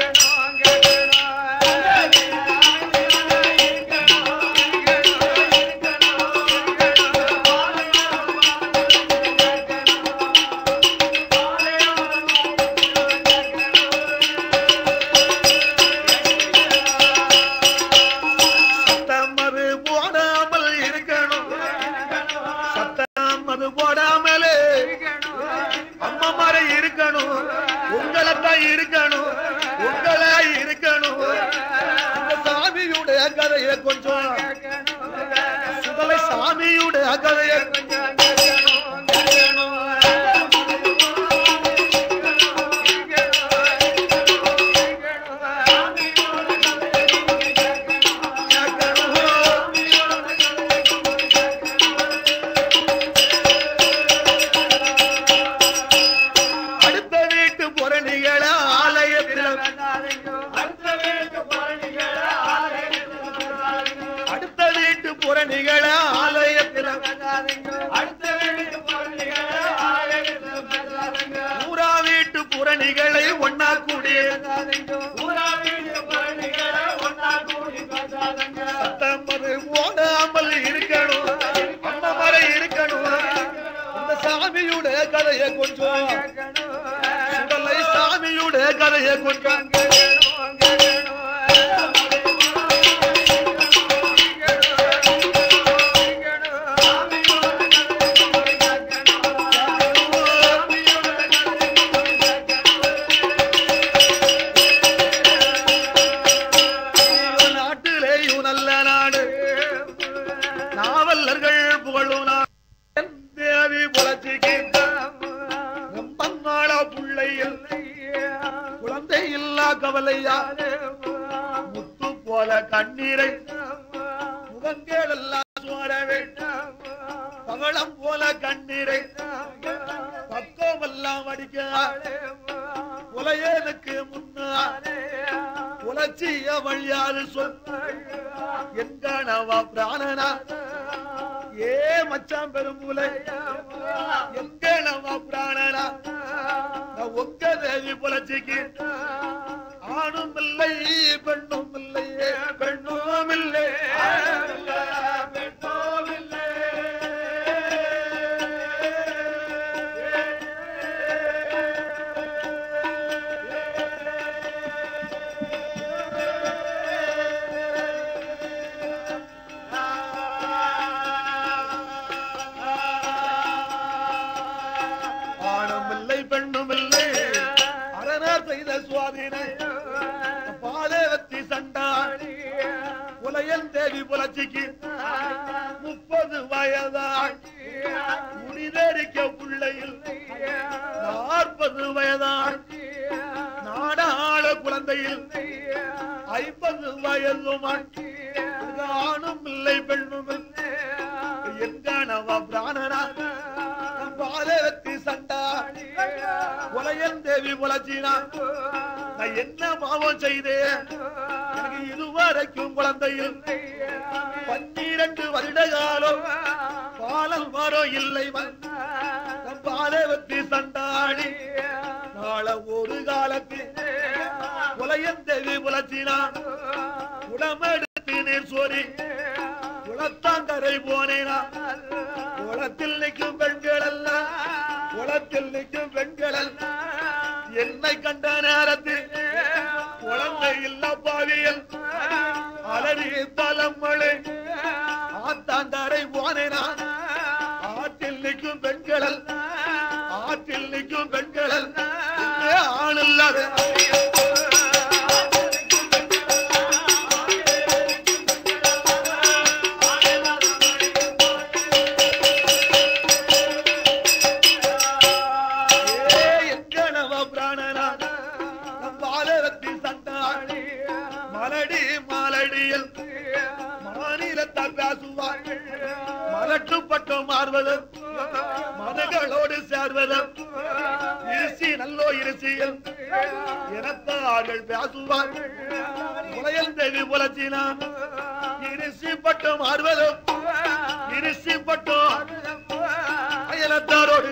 சத்தம் அது போடாமல் இருக்கணும் சத்தம் அது போடாமலே அம்மா மாதிரி இருக்கணும் உங்களைத்தான் இருக்கணும் உங்களா இருக்கணும் இந்த சாமியுடைய கதையை கொஞ்சம் சுடலை சாமியுடைய கதையை கொஞ்சம் அடுத்த வீட்டு புறணிகளை ஆலயத்தில் அடுத்த வீட்டு புறணிகளை ஆலயத்தில் ஊரா வீட்டு புறணிகளை ஒன்னா கூடி சத்தம்பது ஓடாமல் இருக்கணும் அம்மா மர இருக்கணும் இந்த சாமியுடைய கதையை கொஞ்சம் சுடலை சாமியுடைய கதையை கொஞ்சம் நாட்டிலையும் நல்ல நாடு நாவலர்கள் புகழும் நாடு என் தேவி புலச்சிக்கு ரொம்ப நாள பிள்ளையில் குழந்தை இல்லா கவலையா முத்து போல கண்ணீரை முகங்கள் எல்லாம் சோர வேண்டும் பகலம் போல கண்ணீரை பக்கமெல்லாம் அடிக்க உலையனுக்கு முன்னால் உலச்சிய வழியாது சொல் எங்கனவா பிராணனா ஏ மச்சான் பெரும்புலை எங்கனவா பிராணனா நான் உங்க தேவி புலச்சிக்கு ஆணும் இல்லை பெண்ணும் இல்லை பெண்ணும் இல்லை பெண்ணும் இல்லை ஆணும் இல்லை பெண்ணும் இல்லை அரணார் செய்த சுவாதீனை பாதவத்தி சண்டாடி புலையன் தேவி புலச்சிக்கு முப்பது வயதான் முடிதறிக்க பிள்ளையில் நாற்பது வயதான் நாடாள குழந்தையில் ஐம்பது வயதும் ஆணும் இல்லை பெண்ணும் இல்லை எங்கனவா பிராணனா பாதவத்தி சண்டாடி புலையன் தேவி புலச்சினா நான் என்ன பாவம் செய்தேன் எனக்கு இதுவரைக்கும் குழந்தையில் பன்னிரண்டு வருட காலம் பாலம் வரும் இல்லை நம் பாலவத்தி சண்டாடி நாள ஒரு காலத்தில் புலையன் தேவி புலச்சினான் உடமெடுத்து நீர் சோரி குளத்தாங்கரை போனேனா குளத்தில் நிற்கும் பெண்கள் அல்ல குளத்தில் நிற்கும் பெண்கள் அல்ல என்னை கண்ட நேரத்தில் குழந்தை இல்ல பாவியல் அலறி தலைமழை ஆத்தாங்கரை போனேனா ஆற்றில் நிற்கும் பெண்கள் அல்ல ஆற்றில் நிற்கும் பெண்கள் அல்ல இங்கே ஆள் இல்லாத ஏ எங்கனவ பிராணனா நம் பாலவத்தி சண்டாடி மலடி மாலடியில் மாநிலத்தால் பேசுவார்கள் மலட்டுப்பட்டு மாறுவதும் மனங்களோடு சேர்வதும் இருசி நல்லோ இருசியில் இனத்தார்கள் பேசுவார்கள் முளையல் தேவி புலச்சினான் இருசி பட்டு மாறுவதும் இருசி பட்டு அயலத்தாரோடு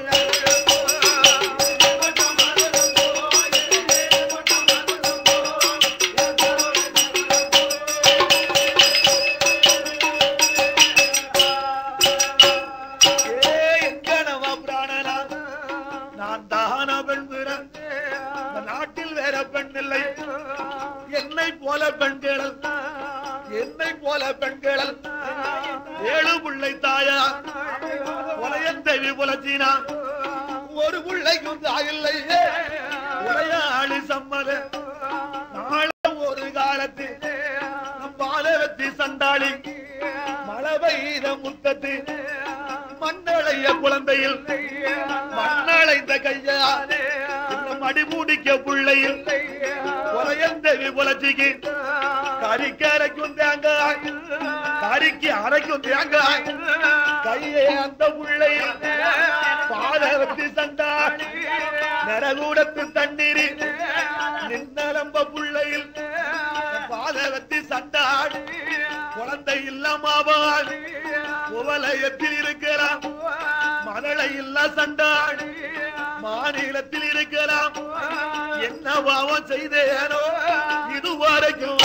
ஏ எங்கனவா பிராணனா நான் தான பெண் பிறந்தே இந்த நாட்டில் வேற பெண் இல்லை என்னை போல பெண்கள் என்னை போல பெண்கள் ஏழு பிள்ளை தாயா உலயன் தேவி புலச்சினா ஒரு பிள்ளைக்கும் தாயில்லை உலயாளி சம்மத நாளை ஒரு காலத்தில் நம் பாலவத்தி சண்டாளி மழை பெய்த முத்தத்து மண்ணளைய குழந்தையில் மண்ணளைந்த கையால் இன்னும் அடிமூடிக்க பிள்ளையில் உலயந்தேவி புலச்சிக்கு கறிக்கு அரைக்கும் தேங்காய் கறிக்கு அரைக்கும் தேங்காய் கையே அந்த பிள்ளையில் பாதவத்தி சண்டாடி நரகூடத்து தண்ணீர் நின்னலம்ப பிள்ளையில் பாதவத்தி சண்டாடி குழந்தை இல்லாமல் உவலயத்தில் இருக்கிறான் மதளை இல்ல சண்டாடி மாநிலத்தில் இருக்கலாம் என்ன பாவம் செய்தேனோ இதுவரைக்கும்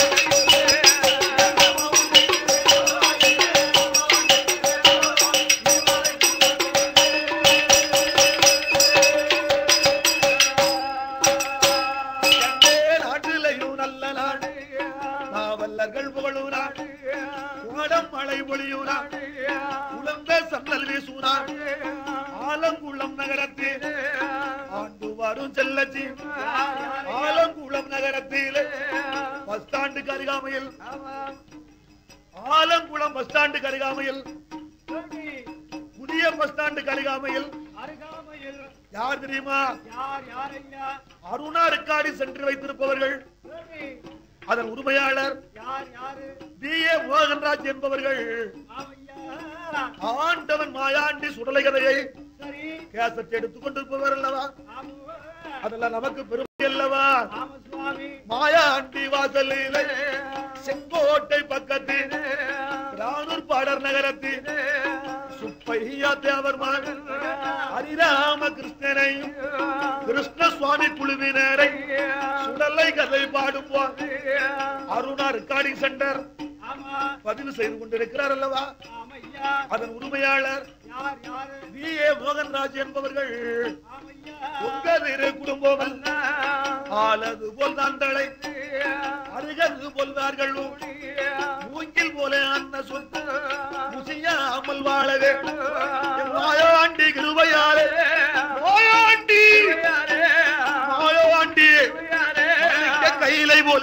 எங்கே நாட்டிலையும் நல்ல நாடு நாவல்லர்கள் புகழும் நாடு கோடம் மழை பொழியும் நாடு உலர்ந்த சன்னல் வீசும் நாடு ஆலங்குளம் நகரத்தில் ஆண்டு வரும் செல்லச்சி ஆலங்குளம் நகரத்தில் பஸ் ஸ்டாண்டுக்கு அருகாமையில் ஆலங்குளம் பஸ் ஸ்டாண்டு கருகாமையில் புதிய பஸ் ஸ்டாண்டு கருகாமையில் அருகாமையில் யார் தெரியுமா யார் யார் ஐயா அருணா ரெக்கார்டி சென்று வைத்திருப்பவர்கள் சொல்லி அதன் உரிமையாளர் யார் யாரு பி ஏ மோகன்ராஜ் என்பவர்கள் ஆமையா ஆண்டவன் மாயாண்டி சுடலை கதையை சரி கேசட் எடுத்துக் கொண்டிருப்பவர் அல்லவா ஆமா அதெல்லாம் நமக்கு பெருமை அல்லவா ஆம சுவாமி மாயாண்டி வாசலிலே செங்கோட்டை பக்கத்தில் ராணூர் பாடர் நகரத்தில் சுப்பையா தேவர் மகன் ஹரிராம கிருஷ்ணனையும் கிருஷ்ண சுவாமி குழுவினரை சுடலை கதை பாடுவோம் அருணா ரெக்கார்டிங் சென்டர் ஆமா பதிவு செய்து கொண்டிருக்கிறார் அல்லவா ஆமையா அதன் உரிமையாளர் யார் யாரு வி ஏ மோகன்ராஜ் என்பவர்கள் ஆமையா உங்க திரு குடும்பம் அல்ல ஆலது போல் தந்தளை அருகது போல்வார்கள் மூங்கில் போல அன்ன சொத்து முசியாமல் வாழவே மாயாண்டி கிருபையாலே மாயாண்டி மாயாண்டி மன்னிக்க கையிலை போல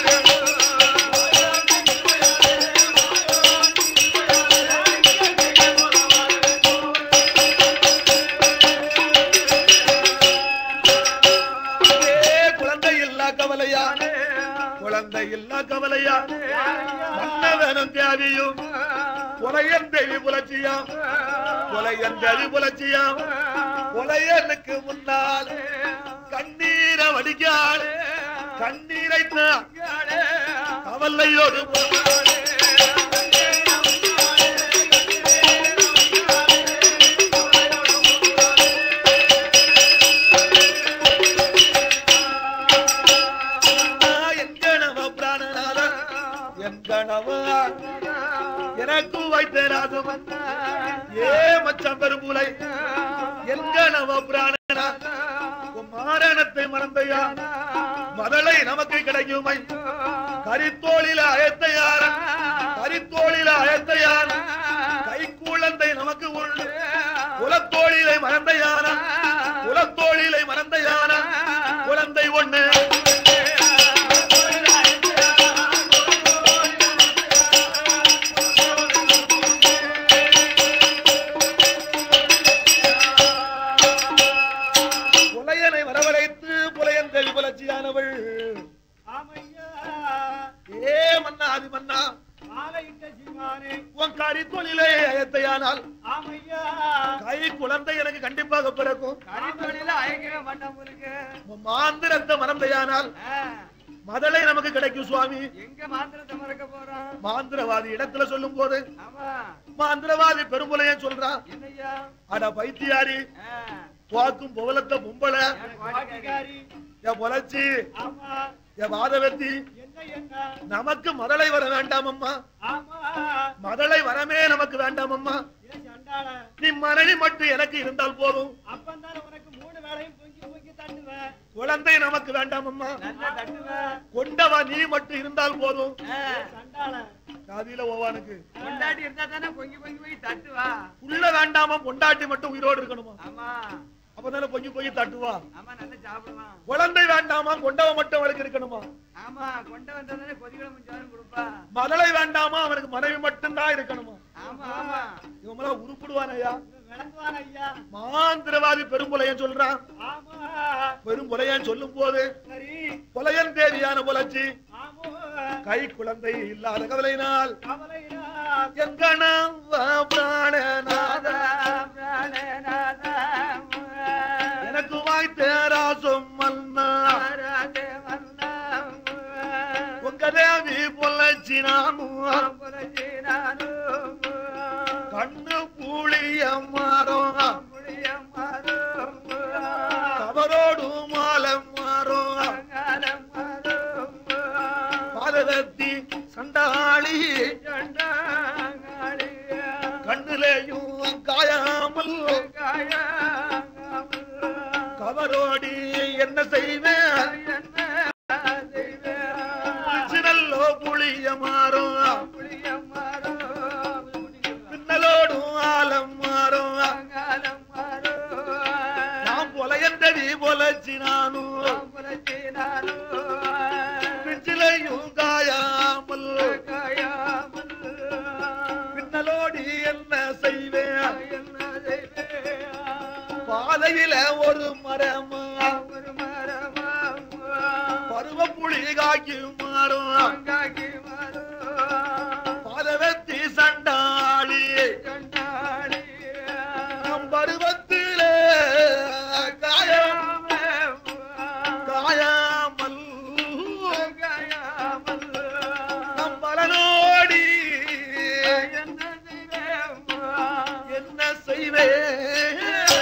ஏ, குழந்தை இல்லா கவலையா குழந்தை இல்லா கவலையா மன்னவனும் தேவியும் கொலையன் தேவி புலச்சியாம் கொலையன் தேவி புலச்சியாம் கொலையனுக்கு முன்னால் கண்ணீரை வடிக்காள் கண்ணீரை கவலையோடு என் கணவ பிராணநாத என் கணவ எனக்கு வைத்த ராசம் ஏ மச்சம் பெருமூலை என் கணவ பிராணனா உன் மாரணத்தை மறந்தையா மதலை நமக்கு கிடைக்குமை கரித்தோளில அயத்தையார கரித்தோளில அயத்தையார கைக்கூழந்தை நமக்கு உண்டு குலத்தோழிலை மறந்தையான குலத்தோழிலை மறந்தையான குழந்தை ஒண்ணு புலையனை வரவழைத்து புலையன் தெளி புலர்ச்சியானவள் ஆமையா ஏ மன்னா அது மன்னா ஆலையிட்ட சீமானே உன் கரி தொழிலே அயத்தையானால் ஆமையா கை குழந்தை எனக்கு கண்டிப்பாக பிறக்கும் கரித்தொழில அயக்கவே மாட்டான் இருக்கு உன் மாந்திரத்தை மறந்தையானால் மதலை நமக்கு கிடைக்கும் சுவாமி எங்க மாத்திரத்தை மறக்க போறோம் மாந்திரவாதி இடத்துல சொல்லும் போது ஆமா மாந்திரவாதி பெரும்புலையன் சொல்றான் என்னய்யா அட பைத்தியாரி ஆ, துவாக்கும் புவலத்த பொம்பளை என் பாட்டிக்காரி. என் பொழைச்சி ஆமா என் வாதவத்தி என்ன என்ன நமக்கு மதலை வர வேண்டாம் அம்மா ஆமா மதலை வரமே நமக்கு வேண்டாம் அம்மா ஏ சண்டாள நீ மனைவி மட்டும் எனக்கு இருந்தால் போதும் அப்பந்தான் உனக்கு மூணு வேளையும் பொங்கி பொங்கி தட்டுவேன் குழந்தை நமக்கு வேண்டாம் அம்மா நல்லா தட்டுவேன் கொண்டவா நீ மட்டும் இருந்தால் போதும் ஆ, சண்டாள காதில ஓவானுக்கு கொண்டாட்டி இருந்தா தானே பொங்கி பொங்கி போய் தட்டுவா புள்ள வேண்டாமா பொண்டாட்டி மட்டும் உயிரோடு இருக்கணுமா ஆமா அப்பதானே பொங்கி பொங்கி தட்டுவா ஆமா நல்லா சாப்பிடுவான் குழந்தை வேண்டாமா கொண்டவ மட்டும் அவளுக்கு இருக்கணுமா ஆமா கொண்ட வந்தா தானே கொதிகளை சாதம் கொடுப்பா மதலை வேண்டாமா அவனுக்கு மனைவி மட்டும்தான் இருக்கணுமா ஆமா ஆமா இவன் உருப்பிடுவானையா விளங்குவான் ஐயா மாந்திரவாதி பெரும்புலையன் சொல்றான் ஆமா பெரும்புலையன் சொல்லும் போது சரி புலையன் தேவியான புலச்சி ஆமா கை குழந்தை இல்லாத கவலையினால் கவலையினால் என் கணவ பிராணநாத எனக்கு வாய்த்த ராசம் மன்னா உங்க தேவி புலச்சி நானும் கண்ணு புளிய மாறும் கவரோடு மாலை மாறும் பாதகத்தி சண்டாளி கண்ணுலேயும் காயாமல் கவரோடி என்ன செய்வேன் சினல்லோ புளிய மாறும் பின்னலோடும் ஆலம் மாறும் நான் பொலையந்தடி பொலச்சி நானும் பிச்சிலையும் காயாமல் வீடு காக்கி மாறும் பதவத்தி சண்டாளி நம் பருவத்திலே காயம் காயாமல் நம் பலனோடி என்ன செய்வேன்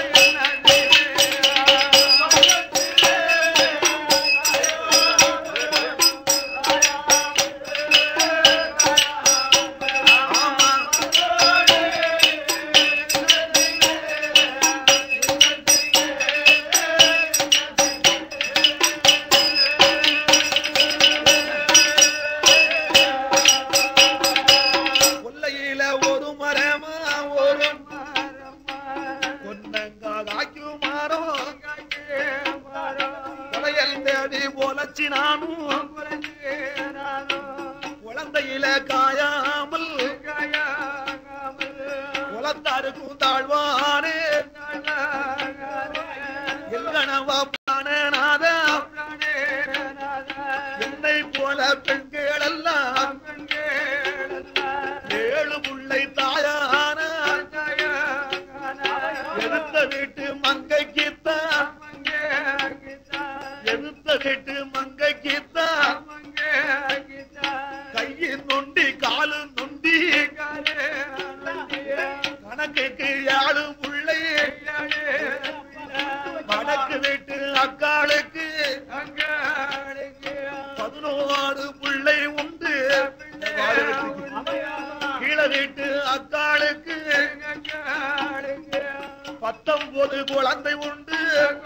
கொல்லையில ஒரு மரமா ஒரு கொன்னங்காக்கு மரம் கொலையல் தேடி பொலச்சி நானும் குழந்தையில காயாமல் குளத்தாருக்கும் தாழ்வானே எங்கனவா பிராணநாத என்னை போல பெண்கள் எல்லாம் ஏழு முல்லை தாயான எடுத்த வீட்டு மங்கைக்குத்தான் எடுத்த வீட்டு மங்கைக்குத்தான் கையில் நொண்டி காலு நொண்டி கணக்குக்கு யாழு முல்லை வடக்கு வீட்டு அக்காளுக்கு பதினோரு பிள்ளை உண்டு கீழே வீட்டு அக்காளுக்கு பத்தொன்பது குழந்தை உண்டு